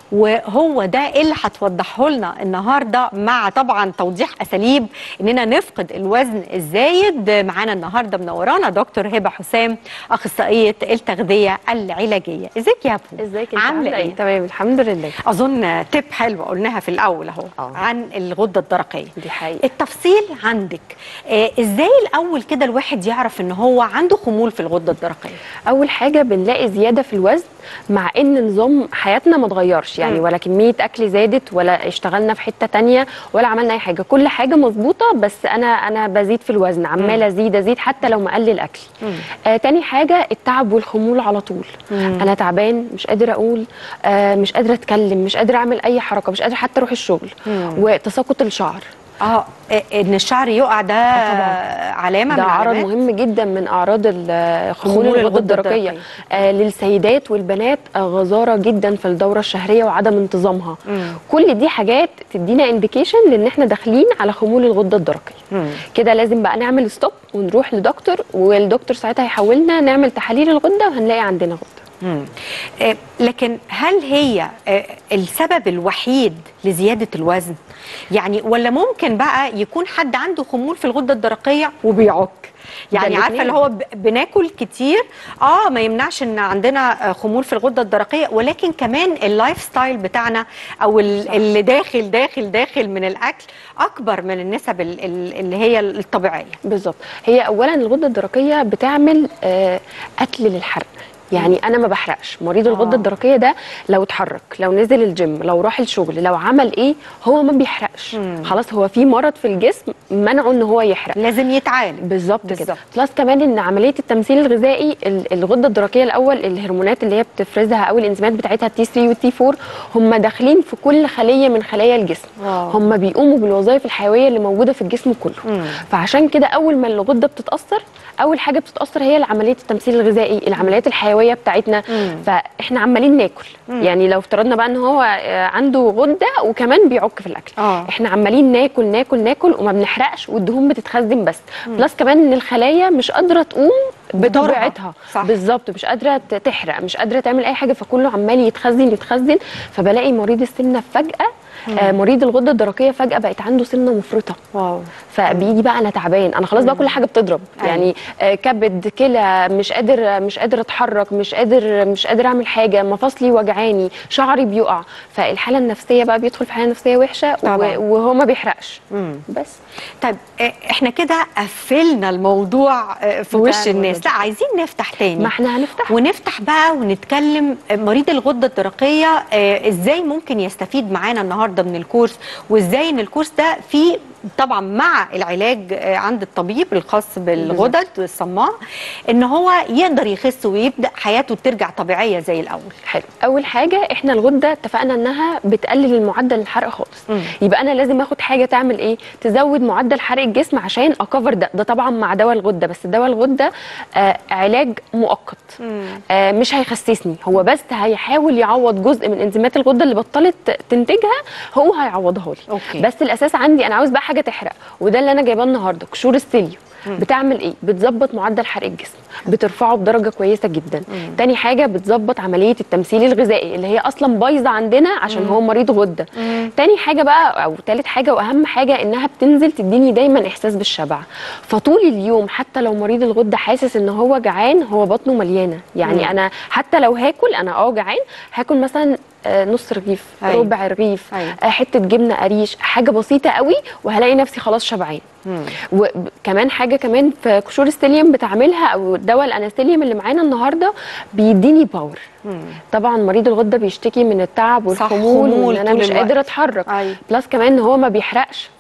وهو ده اللي هتوضحه لنا النهارده مع طبعا توضيح اساليب اننا نفقد الوزن الزايد معانا النهارده منورانا دكتور هبه حسام اخصائيه التغذيه العلاجيه ازيك يا ابو ازيك انت عامله ايه تمام الحمد لله اظن تip حلوه قلناها في الاول اهو آه. عن الغده الدرقيه دي حقيقه التفصيل عندك آه ازاي الاول كده الواحد يعرف ان هو عنده خمول في الغده الدرقيه اول حاجه بنلاقي زياده في الوزن مع ان نظام حياتنا ما اتغيرش يعني مم. ولا كميه اكل زادت ولا اشتغلنا في حته تانية ولا عملنا اي حاجه كل حاجه مظبوطه بس انا انا بزيد في الوزن عماله ازيد ازيد حتى لو مقلل اكلي آه تاني حاجه التعب والخمول على طول مم. انا تعبان مش قادره اقول آه مش قادره اتكلم مش قادره اعمل اي حركه مش قادره حتى اروح الشغل مم. وتساقط الشعر اه آه، ان الشعر يقع ده طبعاً. علامه ده من عرض علامات مهم جدا من اعراض ال- خمول خمول الغده الغدة الدرقيه الدرقية. آه للسيدات والبنات آه غزاره جدا في الدوره الشهريه وعدم انتظامها مم. كل دي حاجات تدينا انديكيشن لان احنا داخلين على خمول الغده الدرقيه مم. كده لازم بقى نعمل ستوب ونروح لدكتور والدكتور ساعتها هيحولنا نعمل تحاليل الغده وهنلاقي عندنا غده مم. آه، لكن هل هي آه، السبب الوحيد لزيادة الوزن؟ يعني ولا ممكن بقى يكون حد عنده خمول في الغدة الدرقية وبيعك؟ يعني ده عارفه الاتنين. اللي هو ب- بناكل كتير اه ما يمنعش ان عندنا آه، خمول في الغده الدرقيه ولكن كمان اللايف ستايل بتاعنا او ال- صح. اللي داخل داخل داخل من الاكل اكبر من النسب ال- ال- اللي هي الطبيعيه بالظبط هي اولا الغده الدرقيه بتعمل آه قتل للحرق يعني انا ما بحرقش مريض الغده آه. الدرقيه ده لو اتحرك لو نزل الجيم لو راح الشغل لو عمل ايه هو ما بيحرقش مم. خلاص هو في مرض في الجسم منعه ان هو يحرق لازم يتعالج بالظبط كده بالظبط. بلس كمان ان عمليه التمثيل الغذائي ال- الغده الدرقيه الاول الهرمونات اللي هي بتفرزها او الانزيمات بتاعتها التي 3 والتي 4 هم داخلين في كل خليه من خلايا الجسم واو. هم بيقوموا بالوظائف الحيويه اللي موجوده في الجسم كله مم. فعشان كده اول ما الغده بتتاثر اول حاجه بتتاثر هي عمليه التمثيل الغذائي العمليات الحيويه بتاعتنا مم. فاحنا عمالين ناكل مم. يعني لو افترضنا بقى ان هو آه، عنده غده وكمان بيعك في الاكل اه احنا عمالين ناكل ناكل ناكل وما بنحرقش والدهون بتتخزن بس بلس كمان ان الخلايا مش قادره تقوم بدورها. بطبيعتها صح. بالظبط مش قادره ت- تحرق مش قادره تعمل اي حاجه فكله عمال يتخزن يتخزن فبلاقي مريض السمنه فجاه آه مريض الغده الدرقيه فجاه بقت عنده سمنه مفرطه واو فبيجي بقى انا تعبان انا خلاص بقى كل حاجه بتضرب أيوة. يعني آه، كبد كلى مش قادر مش قادر اتحرك مش قادر مش قادر اعمل حاجه مفاصلي وجعاني شعري بيقع فالحاله النفسيه بقى بيدخل في حاله نفسيه وحشه طبعاً. و- وهو ما بيحرقش مم. بس طيب آه، احنا كده قفلنا الموضوع آه، في بتاع وش الناس الغدة. لا عايزين نفتح تاني ما احنا هنفتح ونفتح بقى ونتكلم آه، مريض الغده الدرقيه آه، ازاي ممكن يستفيد معانا النهارده من الكورس وازاي ان الكورس ده فيه طبعا مع العلاج آه، عند الطبيب الخاص بالغدد الصماء ان هو يقدر يخس ويبدا حياته ترجع طبيعيه زي الاول حلو اول حاجه احنا الغده اتفقنا انها بتقلل المعدل الحرق خالص مم. يبقى انا لازم اخد حاجه تعمل ايه تزود معدل حرق الجسم عشان اكفر ده ده طبعا مع دواء الغده بس دواء الغده آه علاج مؤقت آه مش هيخسسني هو بس هيحاول يعوض جزء من انزيمات الغده اللي بطلت تنتجها هو هيعوضها لي أوكي. بس الاساس عندي انا عاوز بقى حاجه تحرق وده اللي انا جايباه النهارده قشور السيليوم بتعمل ايه بتظبط معدل حرق الجسم بترفعه بدرجه كويسه جدا تاني حاجه بتظبط عمليه التمثيل الغذائي اللي هي اصلا بايظه عندنا عشان هو مريض غده تاني حاجه بقى او تالت حاجه واهم حاجه انها بتنزل تديني دايما احساس بالشبع فطول اليوم حتى لو مريض الغده حاسس ان هو جعان هو بطنه مليانه يعني مم. انا حتى لو هاكل انا اه جعان هاكل مثلا آه، نص رغيف أيوة. ربع رغيف أيوة. آه، حته جبنه قريش حاجه بسيطه قوي وهلاقي نفسي خلاص شبعان مم. وكمان حاجه كمان في قشور السيليوم بتعملها او دواء الانستيليوم اللي معانا النهارده بيديني باور مم. طبعا مريض الغده بيشتكي من التعب صح، والخمول خمول وان انا طول مش الوقت. قادر اتحرك أيوة. بلس كمان ان هو ما بيحرقش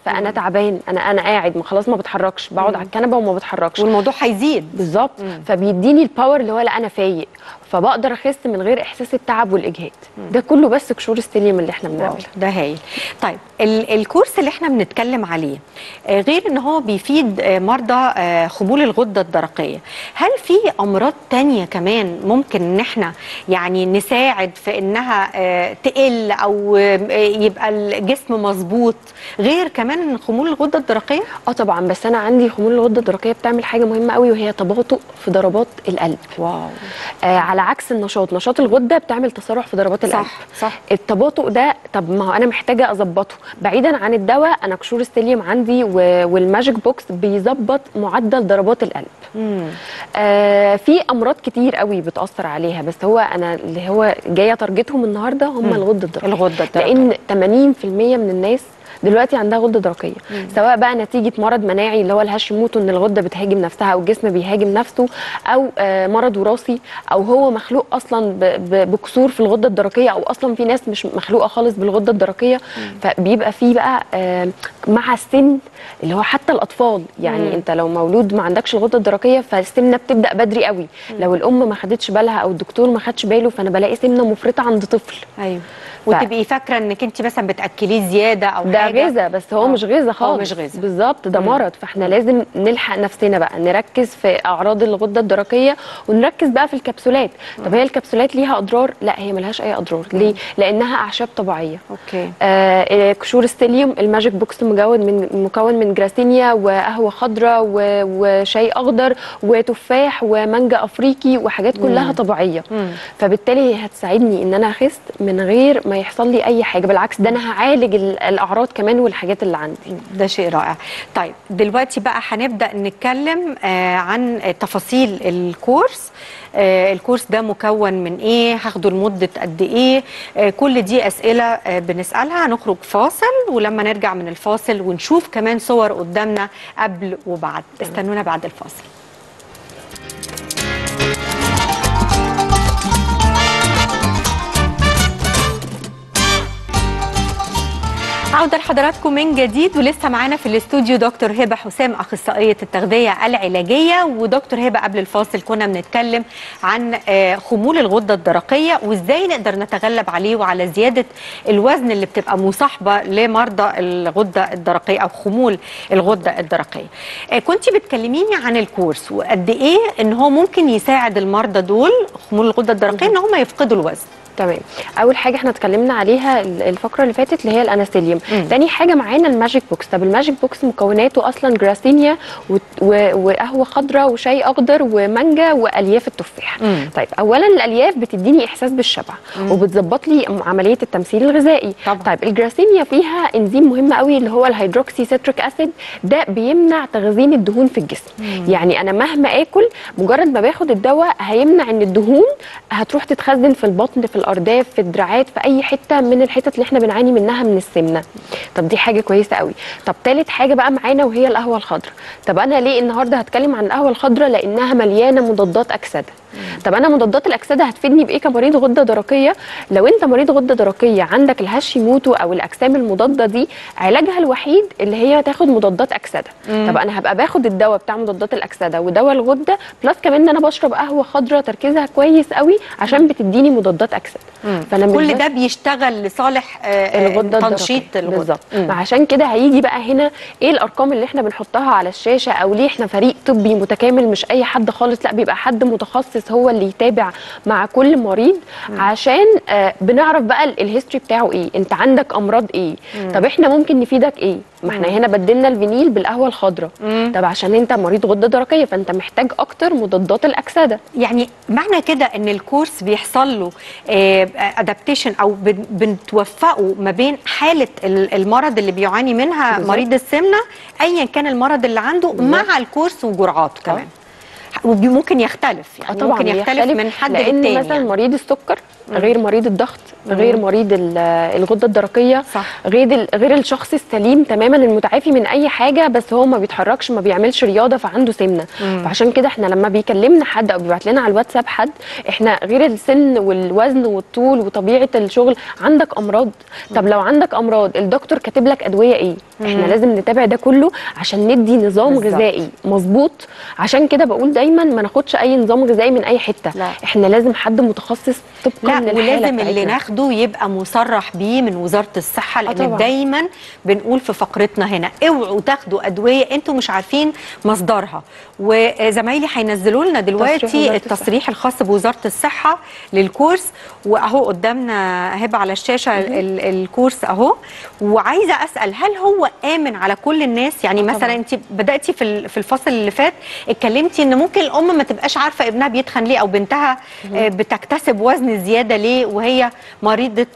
فانا تعبان انا انا قاعد ما خلاص ما بتحركش بقعد على الكنبه وما بتحركش والموضوع هيزيد بالظبط فبيديني الباور اللي هو لا انا فايق فبقدر اخس من غير احساس التعب والاجهاد ده كله بس قشور السليم اللي احنا واو بنعمله ده هايل طيب ال الكورس اللي احنا بنتكلم عليه آه، غير ان هو بيفيد آه، مرضى آه، خمول الغده الدرقيه هل في امراض تانية كمان ممكن ان احنا يعني نساعد في انها آه، تقل او آه، يبقى الجسم مظبوط غير كمان خمول الغده الدرقيه اه طبعا بس انا عندي خمول الغده الدرقيه بتعمل حاجه مهمه قوي وهي تباطؤ في ضربات القلب واو آه على عكس النشاط نشاط الغده بتعمل تسارع في ضربات القلب صح صح التباطؤ ده طب ما هو انا محتاجه اظبطه بعيدا عن الدواء انا قشور السيليوم عندي و- والماجيك بوكس بيظبط معدل ضربات القلب مم. آه في امراض كتير قوي بتاثر عليها بس هو انا اللي هو جايه تارجتهم النهارده هم مم. الغده الدرقيه الغده الدرقيه لان 80% من الناس دلوقتي عندها غده درقيه سواء بقى نتيجه مرض مناعي اللي هو الهاشيموتو ان الغده بتهاجم نفسها او الجسم بيهاجم نفسه او آه مرض وراثي او هو مخلوق اصلا ب- ب- بكسور في الغده الدرقيه او اصلا في ناس مش مخلوقه خالص بالغده الدرقيه فبيبقى في بقى آه مع السن اللي هو حتى الاطفال يعني مم. انت لو مولود ما عندكش الغده الدرقيه فالسمنه بتبدا بدري قوي لو الام ما خدتش بالها او الدكتور ما خدش باله فانا بلاقي سمنه مفرطه عند طفل ايوه وتبقي فاكره انك انت مثلا بتاكليه زياده او ده حاجه غذاء بس هو آه. مش غذاء هو خالص مش غذاء. بالظبط ده مم. مرض فاحنا لازم نلحق نفسنا بقى نركز في اعراض الغده الدرقيه ونركز بقى في الكبسولات طب هي الكبسولات ليها اضرار لا هي ملهاش اي اضرار ليه لانها اعشاب طبيعيه اوكي آه آه، قشور السيليوم الماجيك بوكس مكون من مكون من جراسينيا وقهوه خضراء و- وشاي اخضر وتفاح ومانجا افريقي وحاجات كلها طبيعيه مم. فبالتالي هتساعدني ان انا اخس من غير ما يحصل لي اي حاجه بالعكس ده انا هعالج ال- الاعراض كمان والحاجات اللي عندي ده شيء رائع طيب دلوقتي بقى هنبدا نتكلم آه عن تفاصيل الكورس آه الكورس ده مكون من ايه هاخده لمده قد ايه آه كل دي اسئله آه بنسالها هنخرج فاصل ولما نرجع من الفاصل ونشوف كمان صور قدامنا قبل وبعد استنونا بعد الفاصل عودة لحضراتكم من جديد ولسه معانا في الاستوديو دكتور هبة حسام أخصائية التغذية العلاجية ودكتور هبة قبل الفاصل كنا بنتكلم عن آه، خمول الغدة الدرقية وإزاي نقدر نتغلب عليه وعلى زيادة الوزن اللي بتبقى مصاحبة لمرضى الغدة الدرقية أو خمول الغدة الدرقية آه، كنت بتكلميني عن الكورس وقد إيه إن هو ممكن يساعد المرضى دول خمول الغدة الدرقية إن هم يفقدوا الوزن تمام اول حاجه احنا اتكلمنا عليها ال- الفقره اللي فاتت اللي هي الاناسيليوم مم. تاني حاجه معانا الماجيك بوكس طب الماجيك بوكس مكوناته اصلا جراسينيا و- و- وقهوه خضراء وشاي اخضر ومانجا والياف التفاح مم. طيب اولا الالياف بتديني احساس بالشبع وبتظبط لي م- عمليه التمثيل الغذائي طبعا. طيب الجراسينيا فيها انزيم مهم قوي اللي هو الهيدروكسي سيتريك اسيد ده بيمنع تخزين الدهون في الجسم يعني انا مهما اكل مجرد ما باخد الدواء هيمنع ان الدهون هتروح تتخزن في البطن في الارداف في الدراعات في اي حته من الحتت اللي احنا بنعاني منها من السمنه طب دي حاجه كويسه قوي طب تالت حاجه بقى معانا وهي القهوه الخضراء طب انا ليه النهارده هتكلم عن القهوه الخضراء لانها مليانه مضادات اكسده طب انا مضادات الاكسده هتفيدني بايه كمريض غده درقيه لو انت مريض غده درقيه عندك الهاشيموتو او الاجسام المضاده دي علاجها الوحيد اللي هي تاخد مضادات اكسده طب انا هبقى باخد الدواء بتاع مضادات الاكسده ودواء الغده بلس كمان ان انا بشرب قهوه خضراء تركيزها كويس قوي عشان بتديني مضادات اكسده فانا مش كل بس- ده بيشتغل لصالح آه، الغده تنشيط الدرقية. الغدة بالظبط مم. عشان كده هيجي بقى هنا ايه الارقام اللي احنا بنحطها على الشاشه او ليه احنا فريق طبي متكامل مش اي حد خالص لا بيبقى حد متخصص هو اللي يتابع مع كل مريض عشان آه بنعرف بقى ال- الهيستوري بتاعه ايه انت عندك امراض ايه طب احنا ممكن نفيدك ايه ما احنا هنا بدلنا الفينيل بالقهوه الخضراء طب عشان انت مريض غده درقيه فانت محتاج اكتر مضادات الاكسده يعني معنى كده ان الكورس بيحصل له ادابتيشن او بن- بنتوفقه ما بين حاله ال- المرض اللي بيعاني منها بالظبط. مريض السمنه ايا كان المرض اللي عنده مع الكورس وجرعاته كمان وممكن يختلف يعني اه طبعا ممكن يختلف بيختلف من حد لان للتاني مثلا يعني. مريض السكر غير مريض الضغط غير مريض ال- الغده الدرقيه صح. غير ال- غير الشخص السليم تماما المتعافي من اي حاجه بس هو ما بيتحركش ما بيعملش رياضه فعنده سمنه فعشان كده احنا لما بيكلمنا حد او بيبعت لنا على الواتساب حد احنا غير السن والوزن والطول وطبيعه الشغل عندك امراض طب لو عندك امراض الدكتور كاتب لك ادويه ايه احنا لازم نتابع ده كله عشان ندي نظام بالظبط. غذائي مظبوط عشان كده بقول دايما ما ناخدش اي نظام غذائي من اي حته لا. احنا لازم حد متخصص طبقا لا للحاله ولازم اللي بتاعتنا. ناخده يبقى مصرح بيه من وزاره الصحه لان طبعاً. دايما بنقول في فقرتنا هنا اوعوا تاخدوا ادويه انتوا مش عارفين مصدرها وزمايلي هينزلوا لنا تصريح دلوقتي وزارة التصريح الخاص بوزاره الصحه للكورس واهو قدامنا هبه على الشاشه ال- الكورس اهو وعايزه اسال هل هو امن على كل الناس يعني مثلا طبعاً. انت بداتي في ال- في الفصل اللي فات اتكلمتي ان ممكن الام ما تبقاش عارفه ابنها بيتخن ليه او بنتها آه، بتكتسب وزن زياده ليه وهي مريضه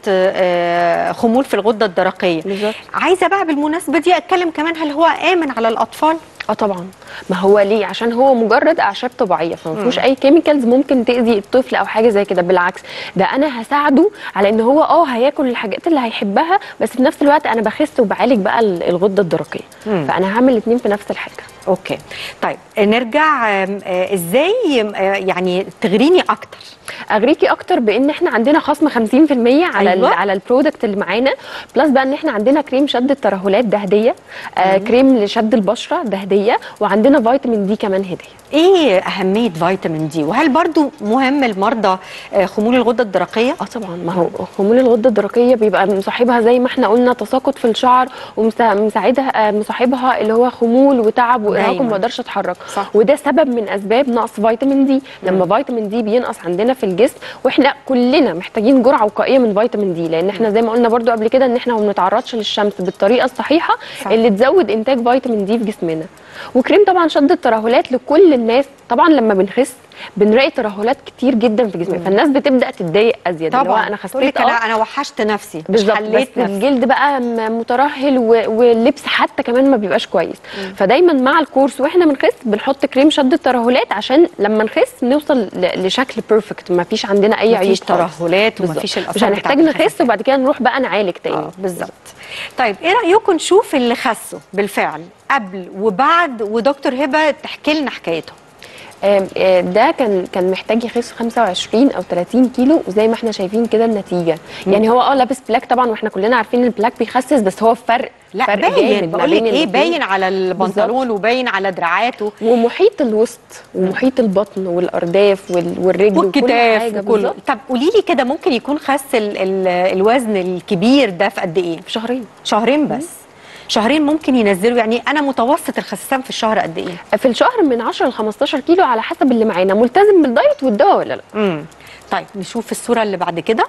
آه، خمول في الغده الدرقيه بالظبط. عايزه بقى بالمناسبه دي اتكلم كمان هل هو امن على الاطفال اه طبعا ما هو ليه عشان هو مجرد اعشاب طبيعيه فما فيهوش اي كيميكالز ممكن تاذي الطفل او حاجه زي كده بالعكس ده انا هساعده على ان هو اه هياكل الحاجات اللي هيحبها بس في نفس الوقت انا بخس وبعالج بقى ال- الغده الدرقيه مم. فانا هعمل الاثنين في نفس الحاجه اوكي طيب نرجع آم، آه، ازاي آه، يعني تغريني اكتر اغريكي اكتر بان احنا عندنا خصم 50% على أيوة. أيوة. على البرودكت اللي معانا بلس بقى ان احنا عندنا كريم شد الترهلات ده هديه آه كريم لشد البشره ده هديه وعندنا فيتامين دي كمان هديه ايه اهميه فيتامين دي وهل برضو مهم لمرضى آه، خمول الغده الدرقيه اه طبعا ما هو خمول الغده الدرقيه بيبقى مصاحبها زي ما احنا قلنا تساقط في الشعر ومساعدها مصاحبها اللي هو خمول وتعب وارهاق دايماً. وما اقدرش اتحرك صح. وده سبب من اسباب نقص فيتامين دي لما فيتامين دي بينقص عندنا في الجسم واحنا كلنا محتاجين جرعه وقائيه من فيتامين دي لان احنا زي ما قلنا برضو قبل كده ان احنا ما بنتعرضش للشمس بالطريقه الصحيحه صح. اللي تزود انتاج فيتامين دي في جسمنا وكريم طبعا شد الترهلات لكل الناس طبعا لما بنخس بنلاقي ترهلات كتير جدا في جسمنا فالناس بتبدا تتضايق ازيد اللي هو طبعا انا تقول لك خسيت انا اه انا وحشت نفسي مش بالظبط بس حليت نفسي الجلد بقى م- مترهل و- واللبس حتى كمان ما بيبقاش كويس فدايما مع الكورس واحنا بنخس بنحط كريم شد الترهلات عشان لما نخس نوصل ل- لشكل بيرفكت ما فيش عندنا اي عيوب مفيش خالص. ترهلات بالظبط. ومفيش مش الاثار هنحتاج بتاعت نخس الخساسة. وبعد كده نروح بقى نعالج تاني اه بالظبط طيب ايه رايكم نشوف اللي خسوا بالفعل قبل وبعد ودكتور هبه تحكي لنا حكايته آم، آه، ده كان كان محتاج يخس 25 او 30 كيلو وزي ما احنا شايفين كده النتيجه يعني هو اه لابس بلاك طبعا واحنا كلنا عارفين ان البلاك بيخسس بس هو فرق لا فرق باين جامد ما بقول لك بين ايه الاتنين. باين على البنطلون وباين على دراعاته ومحيط الوسط ومحيط البطن والارداف وال- والرجل وكل والكتاف حاجه وكله بالظبط طب قولي لي كده ممكن يكون خس ال ال الوزن الكبير ده في قد ايه في شهرين شهرين بس شهرين ممكن ينزلوا يعني انا متوسط الخسسان في الشهر قد ايه في الشهر من 10 ل 15 كيلو على حسب اللي معانا ملتزم بالدايت والدواء ولا لا امم طيب نشوف الصوره اللي بعد كده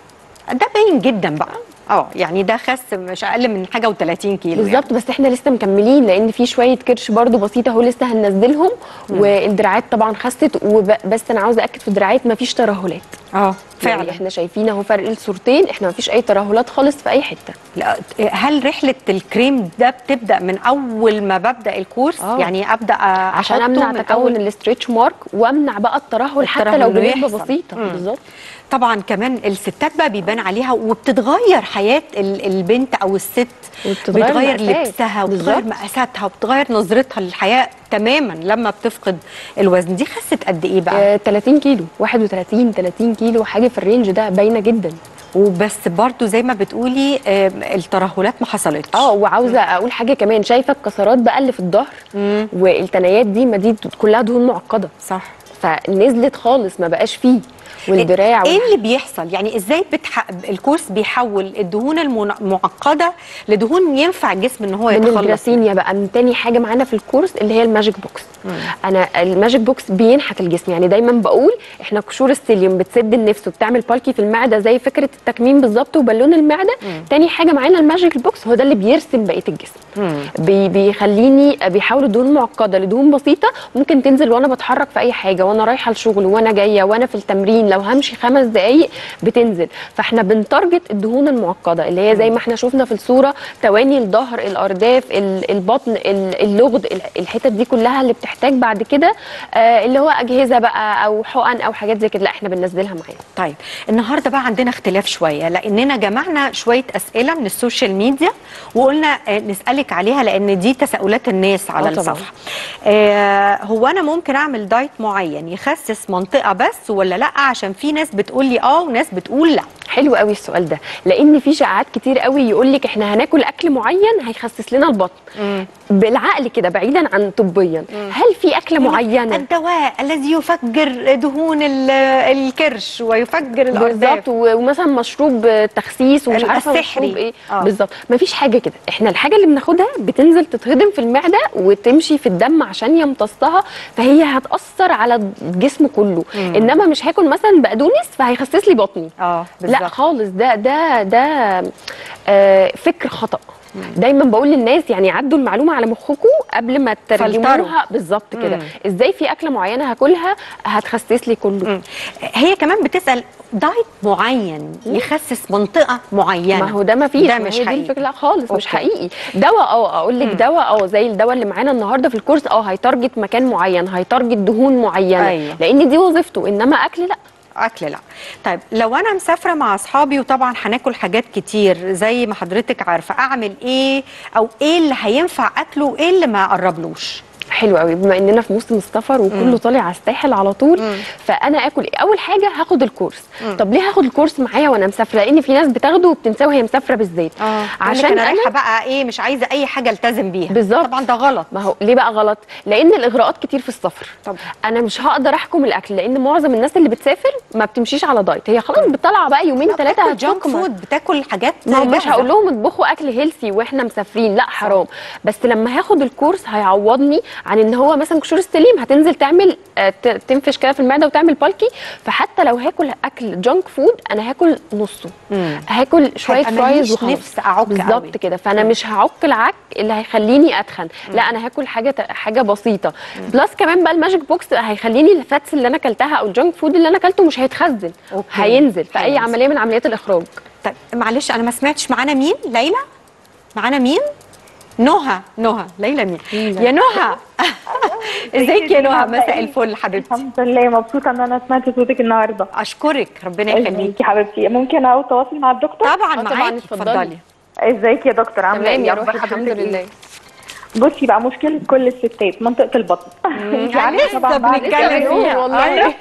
ده باين جدا بقى اه يعني ده خس مش اقل من حاجه و30 كيلو بالظبط بس احنا لسه مكملين لان في شويه كرش برضو بسيطه اهو لسه هننزلهم والدراعات طبعا خست وب- بس انا عاوزه اكد في الدراعات مفيش ترهلات يعني. اه فعلا فعلا احنا شايفين اهو فرق الصورتين احنا مفيش اي ترهلات خالص في اي حته لا، هل رحله الكريم ده بتبدا من اول ما ببدا الكورس آه. يعني ابدا عشان أحطه امنع من تكون أول- الاستريتش مارك وامنع بقى الترهل حتى الترهل لو إنه بنسبه يحصل. بسيطه مم. بالظبط طبعا كمان الستات بقى بيبان عليها وبتتغير حياه ال- البنت او الست وبتتغير بتغير مقاسات. لبسها وبتغير بالظبط. مقاساتها وبتغير نظرتها للحياه تماما لما بتفقد الوزن دي خست قد ايه بقى آه 30 كيلو 31 30 كيلو حاجه في الرينج ده باينه جدا وبس برضو زي ما بتقولي آه، الترهلات ما حصلتش اه وعاوزه اقول حاجه كمان شايفه الكسرات بقى اللي في الظهر مم. والتنايات دي ما دي كلها دهون معقده صح فنزلت خالص ما بقاش فيه والدراع ايه اللي بيحصل يعني ازاي بتح... الكورس بيحول الدهون المعقده لدهون ينفع الجسم ان هو من يتخلص الجراسينيا بقى من تاني حاجه معانا في الكورس اللي هي الماجيك بوكس انا الماجيك بوكس بينحت الجسم يعني دايما بقول احنا قشور السيليوم بتسد النفس وبتعمل بالكي في المعده زي فكره التكميم بالظبط وبالون المعده تاني حاجه معانا الماجيك بوكس هو ده اللي بيرسم بقيه الجسم بي بيخليني بيحول الدهون المعقده لدهون بسيطه ممكن تنزل وانا بتحرك في اي حاجه وانا رايحه الشغل وانا جايه وانا في التمرين تمرين لو همشي خمس دقايق بتنزل فاحنا بنتارجت الدهون المعقده اللي هي زي ما احنا شفنا في الصوره تواني الظهر الارداف ال- البطن ال- اللغد ال- الحتت دي كلها اللي بتحتاج بعد كده آه، اللي هو اجهزه بقى او حقن او حاجات زي كده لا احنا بننزلها معانا طيب النهارده بقى عندنا اختلاف شويه لاننا جمعنا شويه اسئله من السوشيال ميديا وقلنا آه، نسالك عليها لان دي تساؤلات الناس على آه طبعاً. الصفحه آه هو انا ممكن اعمل دايت معين يخسس منطقه بس ولا لا عشان في ناس بتقول لي اه وناس بتقول لا حلو قوي السؤال ده لان في شائعات كتير قوي يقول لك احنا هناكل اكل معين هيخسس لنا البطن بالعقل كده بعيدا عن طبيا هل في اكله معينه الدواء الذي يفجر دهون ال- الكرش ويفجر الارداف بالظبط و- ومثلا مشروب تخسيس ومش عارفه السحري. مشروب ايه آه. بالظبط مفيش حاجه كده احنا الحاجه اللي بناخدها بتنزل تتهضم في المعده وتمشي في الدم عشان يمتصها فهي هتاثر على الجسم كله مم. انما مش هاكل مثلا بقدونس فهيخسس لي بطني اه لا بالظبط خالص ده ده ده آه فكر خطا دايما بقول للناس يعني عدوا المعلومه على مخكم قبل ما فلتروا. تترجموها بالظبط كده مم. ازاي في اكله معينه هاكلها هتخسس لي كله مم. هي كمان بتسال دايت معين يخسس منطقه معينه ما هو ده ما فيش ده ما مش هي دي حقيقي. الفكره لا خالص أوكي. مش حقيقي دواء اه اقول لك دواء اه زي الدواء اللي معانا النهارده في الكورس اه هيتارجت مكان معين هيتارجت دهون معينه أيوة. لان دي وظيفته انما اكل لا اكل لا طيب لو انا مسافره مع اصحابي وطبعا هناكل حاجات كتير زي ما حضرتك عارفه اعمل ايه او ايه اللي هينفع اكله وايه اللي ما اقربلوش حلو قوي بما اننا في موسم السفر وكله طالع على الساحل على طول مم. فانا اكل ايه اول حاجه هاخد الكورس مم. طب ليه هاخد الكورس معايا وانا مسافره لان في ناس بتاخده وبتنساه وهي مسافره بالذات عشان عشان انا انا رايحه بقى ايه مش عايزه اي حاجه التزم بيها بالظبط. طبعا ده غلط ما هو ليه بقى غلط لان الاغراءات كتير في السفر طبعا انا مش هقدر احكم الاكل لان معظم الناس اللي بتسافر ما بتمشيش على دايت هي خلاص بتطلع بقى يومين ثلاثه بتاكل جانك هتفكر فود بتاكل حاجات ما هو مش جاهزة. هقول لهم اطبخوا اكل هيلثي واحنا مسافرين لا حرام بس لما هاخد الكورس هيعوضني عن ان هو مثلا قشور السليم هتنزل تعمل آه، ت- تنفش كده في المعده وتعمل بالكي فحتى لو هاكل اكل جانك فود انا هاكل نصه مم. هاكل شويه هيبقى فرايز ماليش وخلاص نفس أعك قوي. بالظبط كده فانا مش هعك العك اللي هيخليني اتخن لا انا هاكل حاجه حاجه بسيطه بلس كمان بقى الماجيك بوكس هيخليني الفاتس اللي انا اكلتها او الجانك فود اللي انا اكلته مش هيتخزن أوكي. هينزل في اي هينزل. عمليه من عمليات الاخراج طيب معلش انا ما سمعتش معانا مين ليلى معانا مين نهى نهى ليلى مين يا نهى ازيك يا نهى مساء الفل حبيبتي الحمد لله مبسوطه ان انا سمعت صوتك النهارده اشكرك ربنا يخليك ازيك يا حبيبتي ممكن اقول تواصل مع الدكتور طبعا آه، طبعاً، معاكي اتفضلي. اتفضلي ازيك يا دكتور عامله تمام ايه يا أخبار روحي الحمد حضرتك إيه؟ لله بصي بقى مشكله كل الستات منطقه البطن انت عارفة لسه طبعاً بعد بنتكلم كده بنقول فيها والله. أيوة.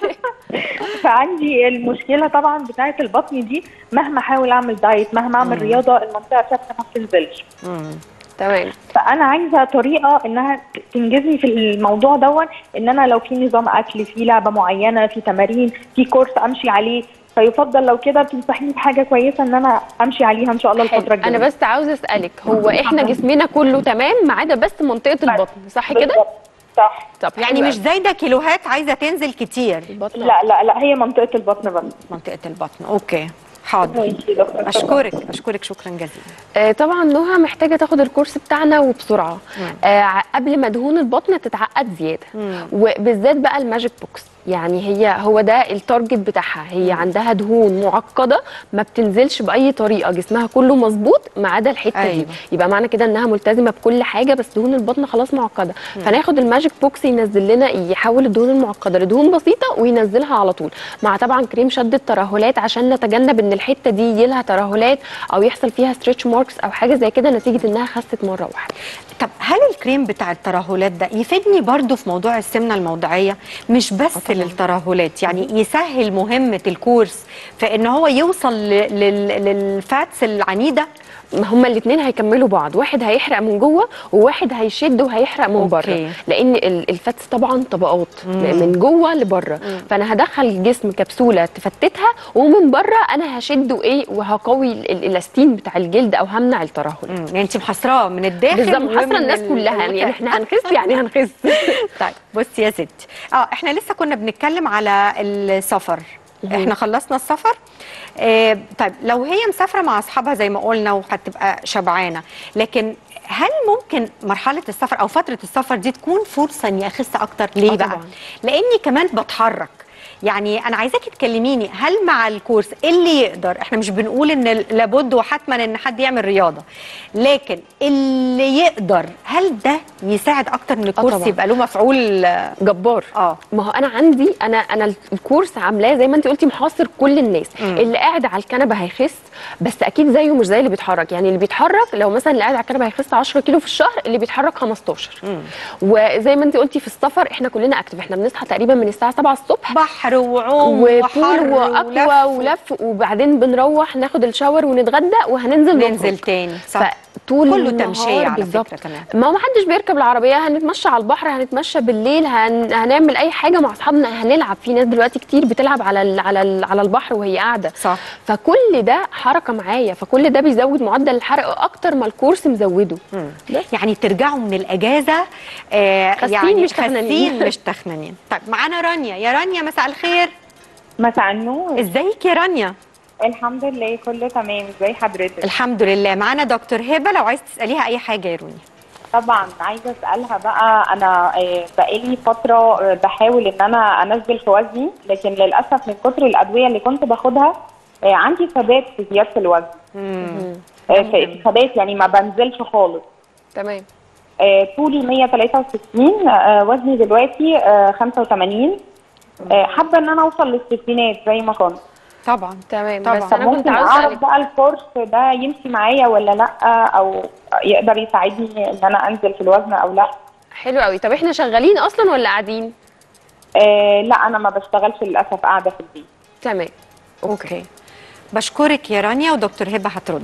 فعندي المشكله طبعا بتاعه البطن دي مهما احاول اعمل دايت مهما اعمل رياضه المنطقه ثابته ما بتنزلش مم. تمام فانا عايزه طريقه انها تنجزني في الموضوع دون ان انا لو في نظام اكل في لعبه معينه في تمارين في كورس امشي عليه فيفضل لو كده تنصحيني بحاجه كويسه ان انا امشي عليها ان شاء الله حلو. الفتره الجايه انا بس عاوزه اسالك هو احنا جسمنا كله تمام ما عدا بس منطقه البطن صح كده بالظبط. صح طب يعني حلو مش زايده كيلوهات عايزه تنزل كتير البطن لا لا لا هي منطقه البطن بس منطقه البطن اوكي حاضر ماشي يا دكتور. اشكرك اشكرك شكرا جزيلا آه طبعا نهى محتاجه تاخد الكورس بتاعنا وبسرعه آه ع- قبل ما دهون البطن تتعقد زياده مم. وبالذات بقى الماجيك بوكس يعني هي هو ده التارجت بتاعها هي عندها دهون معقده ما بتنزلش باي طريقه جسمها كله مظبوط ما عدا الحته أيوة. دي يبقى معنى كده انها ملتزمه بكل حاجه بس دهون البطن خلاص معقده فناخد الماجيك بوكس ينزل لنا يحول الدهون المعقده لدهون بسيطه وينزلها على طول مع طبعا كريم شد الترهلات عشان نتجنب ان الحته دي يجيلها ترهلات او يحصل فيها ستريتش ماركس او حاجه زي كده نتيجه انها خست مره واحده طب هل الكريم بتاع الترهلات ده يفيدني برضو في موضوع السمنه الموضعيه مش بس للترهلات يعني يسهل مهمه الكورس في ان هو يوصل ل- لل- للفاتس العنيده ما هما الاثنين هيكملوا بعض واحد هيحرق من جوه وواحد هيشد وهيحرق من أوكي. بره لان ال- الفاتس طبعا طبقات من جوه لبره فانا هدخل الجسم كبسوله تفتتها ومن بره انا هشد وايه وهقوي ال- الالاستين بتاع الجلد او همنع الترهل مم. يعني انت محاصراه من الداخل بالظبط ومن حاصره الناس ال- كلها يعني الوتر. احنا هنخس يعني هنخس طيب بصي يا ستي اه احنا لسه كنا بنتكلم على السفر احنا خلصنا السفر آه طيب لو هي مسافره مع اصحابها زي ما قلنا وهتبقى شبعانه لكن هل ممكن مرحله السفر او فتره السفر دي تكون فرصه اني اخس اكتر ليه آه بقى طبعاً. لاني كمان بتحرك يعني انا عايزاكي تكلميني هل مع الكورس اللي يقدر احنا مش بنقول ان لابد وحتما ان حد يعمل رياضه لكن اللي يقدر هل ده يساعد اكتر ان الكورس طبعاً. يبقى له مفعول آه، جبار اه ما هو انا عندي انا انا الكورس عاملاه زي ما انت قلتي محاصر كل الناس مم. اللي قاعد على الكنبه هيخس بس اكيد زيه مش زي اللي بيتحرك يعني اللي بيتحرك لو مثلا اللي قاعد على الكنبه هيخس 10 كيلو في الشهر اللي بيتحرك 15 وزي ما انت قلتي في السفر احنا كلنا اكتف احنا بنصحى تقريبا من الساعه 7 الصبح بحر وعوم وبول وحر واقوى ولف ولف وبعدين بنروح ناخد الشاور ونتغدى وهننزل ننزل نخرج. تاني صح فطول كله النهار تمشية على بالظبط. فكرة كمان. ما ما حدش بيركب العربيه هنتمشى على البحر هنتمشى بالليل هن... هنعمل اي حاجه مع اصحابنا هنلعب في ناس دلوقتي كتير بتلعب على ال... على ال... على البحر وهي قاعده صح فكل ده حركه معايا فكل ده بيزود معدل الحرق اكتر ما الكورس مزوده بس. يعني ترجعوا من الاجازه آه خاسين يعني مش تخنانين. خاسين مش تخنانين طيب معانا رانيا يا رانيا مساء الخير مساء النور ازيك يا رانيا الحمد لله كله تمام ازي حضرتك الحمد لله معانا دكتور هبه لو عايز تساليها اي حاجه يا روني طبعا عايزه اسالها بقى انا آه، بقالي فتره آه، بحاول ان انا انزل في وزني لكن للاسف من كتر الادويه اللي كنت باخدها آه، عندي ثبات في زياده الوزن آه، في ثبات يعني ما بنزلش خالص تمام آه، طولي 163 آه، وزني دلوقتي آه، 85 آه، حابه ان انا اوصل للستينات زي ما كنت طبعا تمام طبعاً. بس طب انا كنت ممكن عاوزه اعرف اسالك بقى الكورس ده يمشي معايا ولا لا او يقدر يساعدني ان انا انزل في الوزن او لا حلو قوي طب احنا شغالين اصلا ولا قاعدين آه لا انا ما بشتغلش للاسف قاعده في البيت تمام اوكي بشكرك يا رانيا ودكتور هبه هترد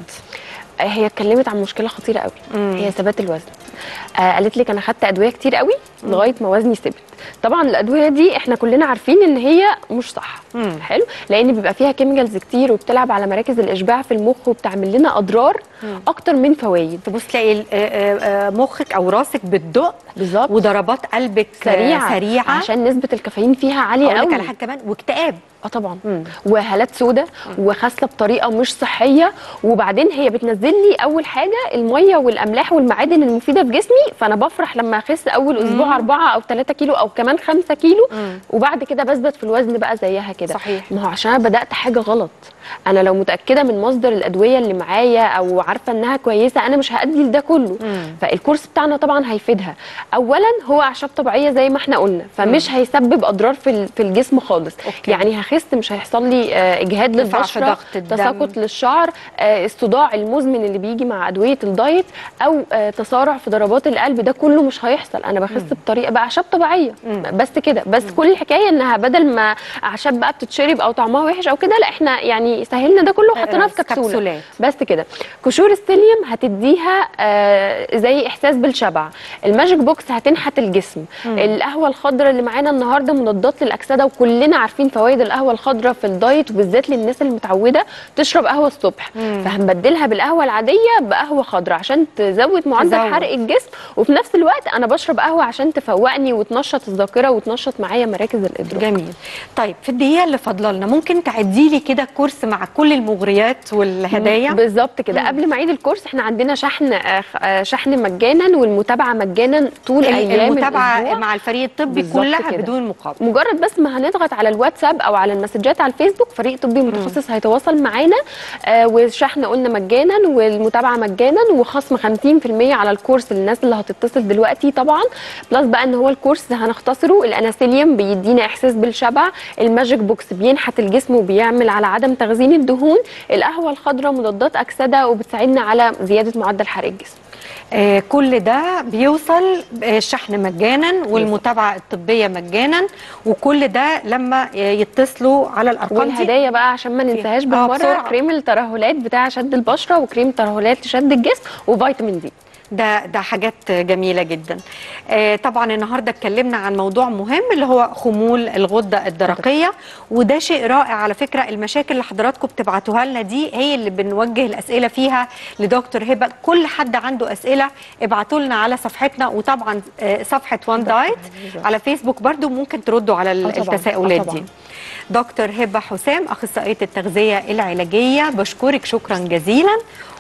هي اتكلمت عن مشكله خطيره قوي مم. هي ثبات الوزن آه قالت لك انا خدت ادويه كتير قوي لغايه ما وزني ثبت طبعا الادويه دي احنا كلنا عارفين ان هي مش صح مم. حلو لان بيبقى فيها كيميكالز كتير وبتلعب على مراكز الاشباع في المخ وبتعمل لنا اضرار اكتر من فوائد تبص تلاقي ال- آه، آه، آه، مخك او راسك بتدق بالظبط وضربات قلبك آه، سريعه سريعه عشان نسبه الكافيين فيها عاليه اقول لك قوي على حاجه كمان واكتئاب اه طبعا مم. وهالات سودة وخاسه بطريقه مش صحيه وبعدين هي بتنزل لي اول حاجه الميه والاملاح والمعادن المفيده في جسمي فانا بفرح لما اخس اول اسبوع 4 او 3 كيلو او كمان 5 كيلو مم. وبعد كده بثبت في الوزن بقى زيها كده صحيح. ما هو عشان انا بدات حاجه غلط انا لو متاكده من مصدر الادويه اللي معايا او عارفه انها كويسه انا مش هادي لده كله مم. فالكورس بتاعنا طبعا هيفيدها اولا هو اعشاب طبيعيه زي ما احنا قلنا فمش هيسبب اضرار في ال- في الجسم خالص أوكي. يعني هخس مش هيحصل لي آه، اجهاد ارتفاع في للبشره ضغط الدم. تساقط للشعر آه، الصداع المزمن اللي بيجي مع ادويه الدايت او آه، تسارع في ضربات القلب ده كله مش هيحصل انا بخس بطريقه باعشاب طبيعيه بس كده بس كل الحكايه انها بدل ما اعشاب بقى بتتشرب او طعمها وحش او كده لا احنا يعني سهلنا ده كله وحطيناه في آه، كبسوله كبسولات. بس كده قشور السيليوم هتديها آه زي احساس بالشبع الماجيك بوكس هتنحت الجسم القهوه الخضراء اللي معانا النهارده مضادات للاكسده وكلنا عارفين فوائد القهوه الخضراء في الدايت وبالذات للناس اللي متعوده تشرب قهوه الصبح فهنبدلها بالقهوه العاديه بقهوه خضراء عشان تزود معدل تزود. حرق الجسم وفي نفس الوقت انا بشرب قهوه عشان تفوقني وتنشط الذاكره وتنشط معايا مراكز الادراك جميل طيب في الدقيقه اللي فاضله لنا ممكن تعدي لي كده كورس مع كل المغريات والهدايا بالظبط كده قبل ما اعيد الكورس احنا عندنا شحن آه، آه، شحن مجانا والمتابعه مجانا طول ايام المتابعه الأسبوع. مع الفريق الطبي بالظبط كلها كده. بدون مقابل مجرد بس ما هنضغط على الواتساب او على المسجات على الفيسبوك فريق طبي متخصص هيتواصل معانا آه والشحن قلنا مجانا والمتابعه مجانا وخصم 50% على الكورس للناس اللي هتتصل دلوقتي طبعا بلس بقى ان هو الكورس هنختصره الاناسيليوم بيدينا احساس بالشبع الماجيك بوكس بينحت الجسم وبيعمل على عدم تخزين الدهون القهوه الخضراء مضادات اكسده وبتساعدنا على زياده معدل حرق الجسم آه كل ده بيوصل آه، الشحن مجانا والمتابعه الطبيه مجانا وكل ده لما آه، يتصلوا على الارقام دي والهدايا بقى عشان ما ننساهاش آه، بالمره بسرعة. كريم الترهلات بتاع شد البشره وكريم ترهلات لشد الجسم وفيتامين دي ده ده حاجات جميله جدا آه طبعا النهارده اتكلمنا عن موضوع مهم اللي هو خمول الغده الدرقيه وده شيء رائع على فكره المشاكل اللي حضراتكم بتبعتوها لنا دي هي اللي بنوجه الاسئله فيها لدكتور هبه كل حد عنده اسئله ابعتوا لنا على صفحتنا وطبعا آه صفحه وان دايت على فيسبوك برضو ممكن تردوا على ال- آه طبعاً، التساؤلات آه طبعاً. دي دكتور هبه حسام اخصائيه التغذيه العلاجيه بشكرك شكرا جزيلا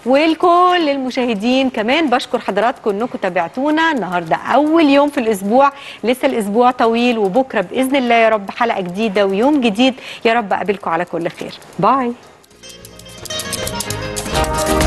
ولكل المشاهدين كمان بشكر حضراتكم انكم تابعتونا النهارده اول يوم في الاسبوع لسه الاسبوع طويل وبكره باذن الله يا رب حلقه جديده ويوم جديد يا رب اقابلكم على كل خير باي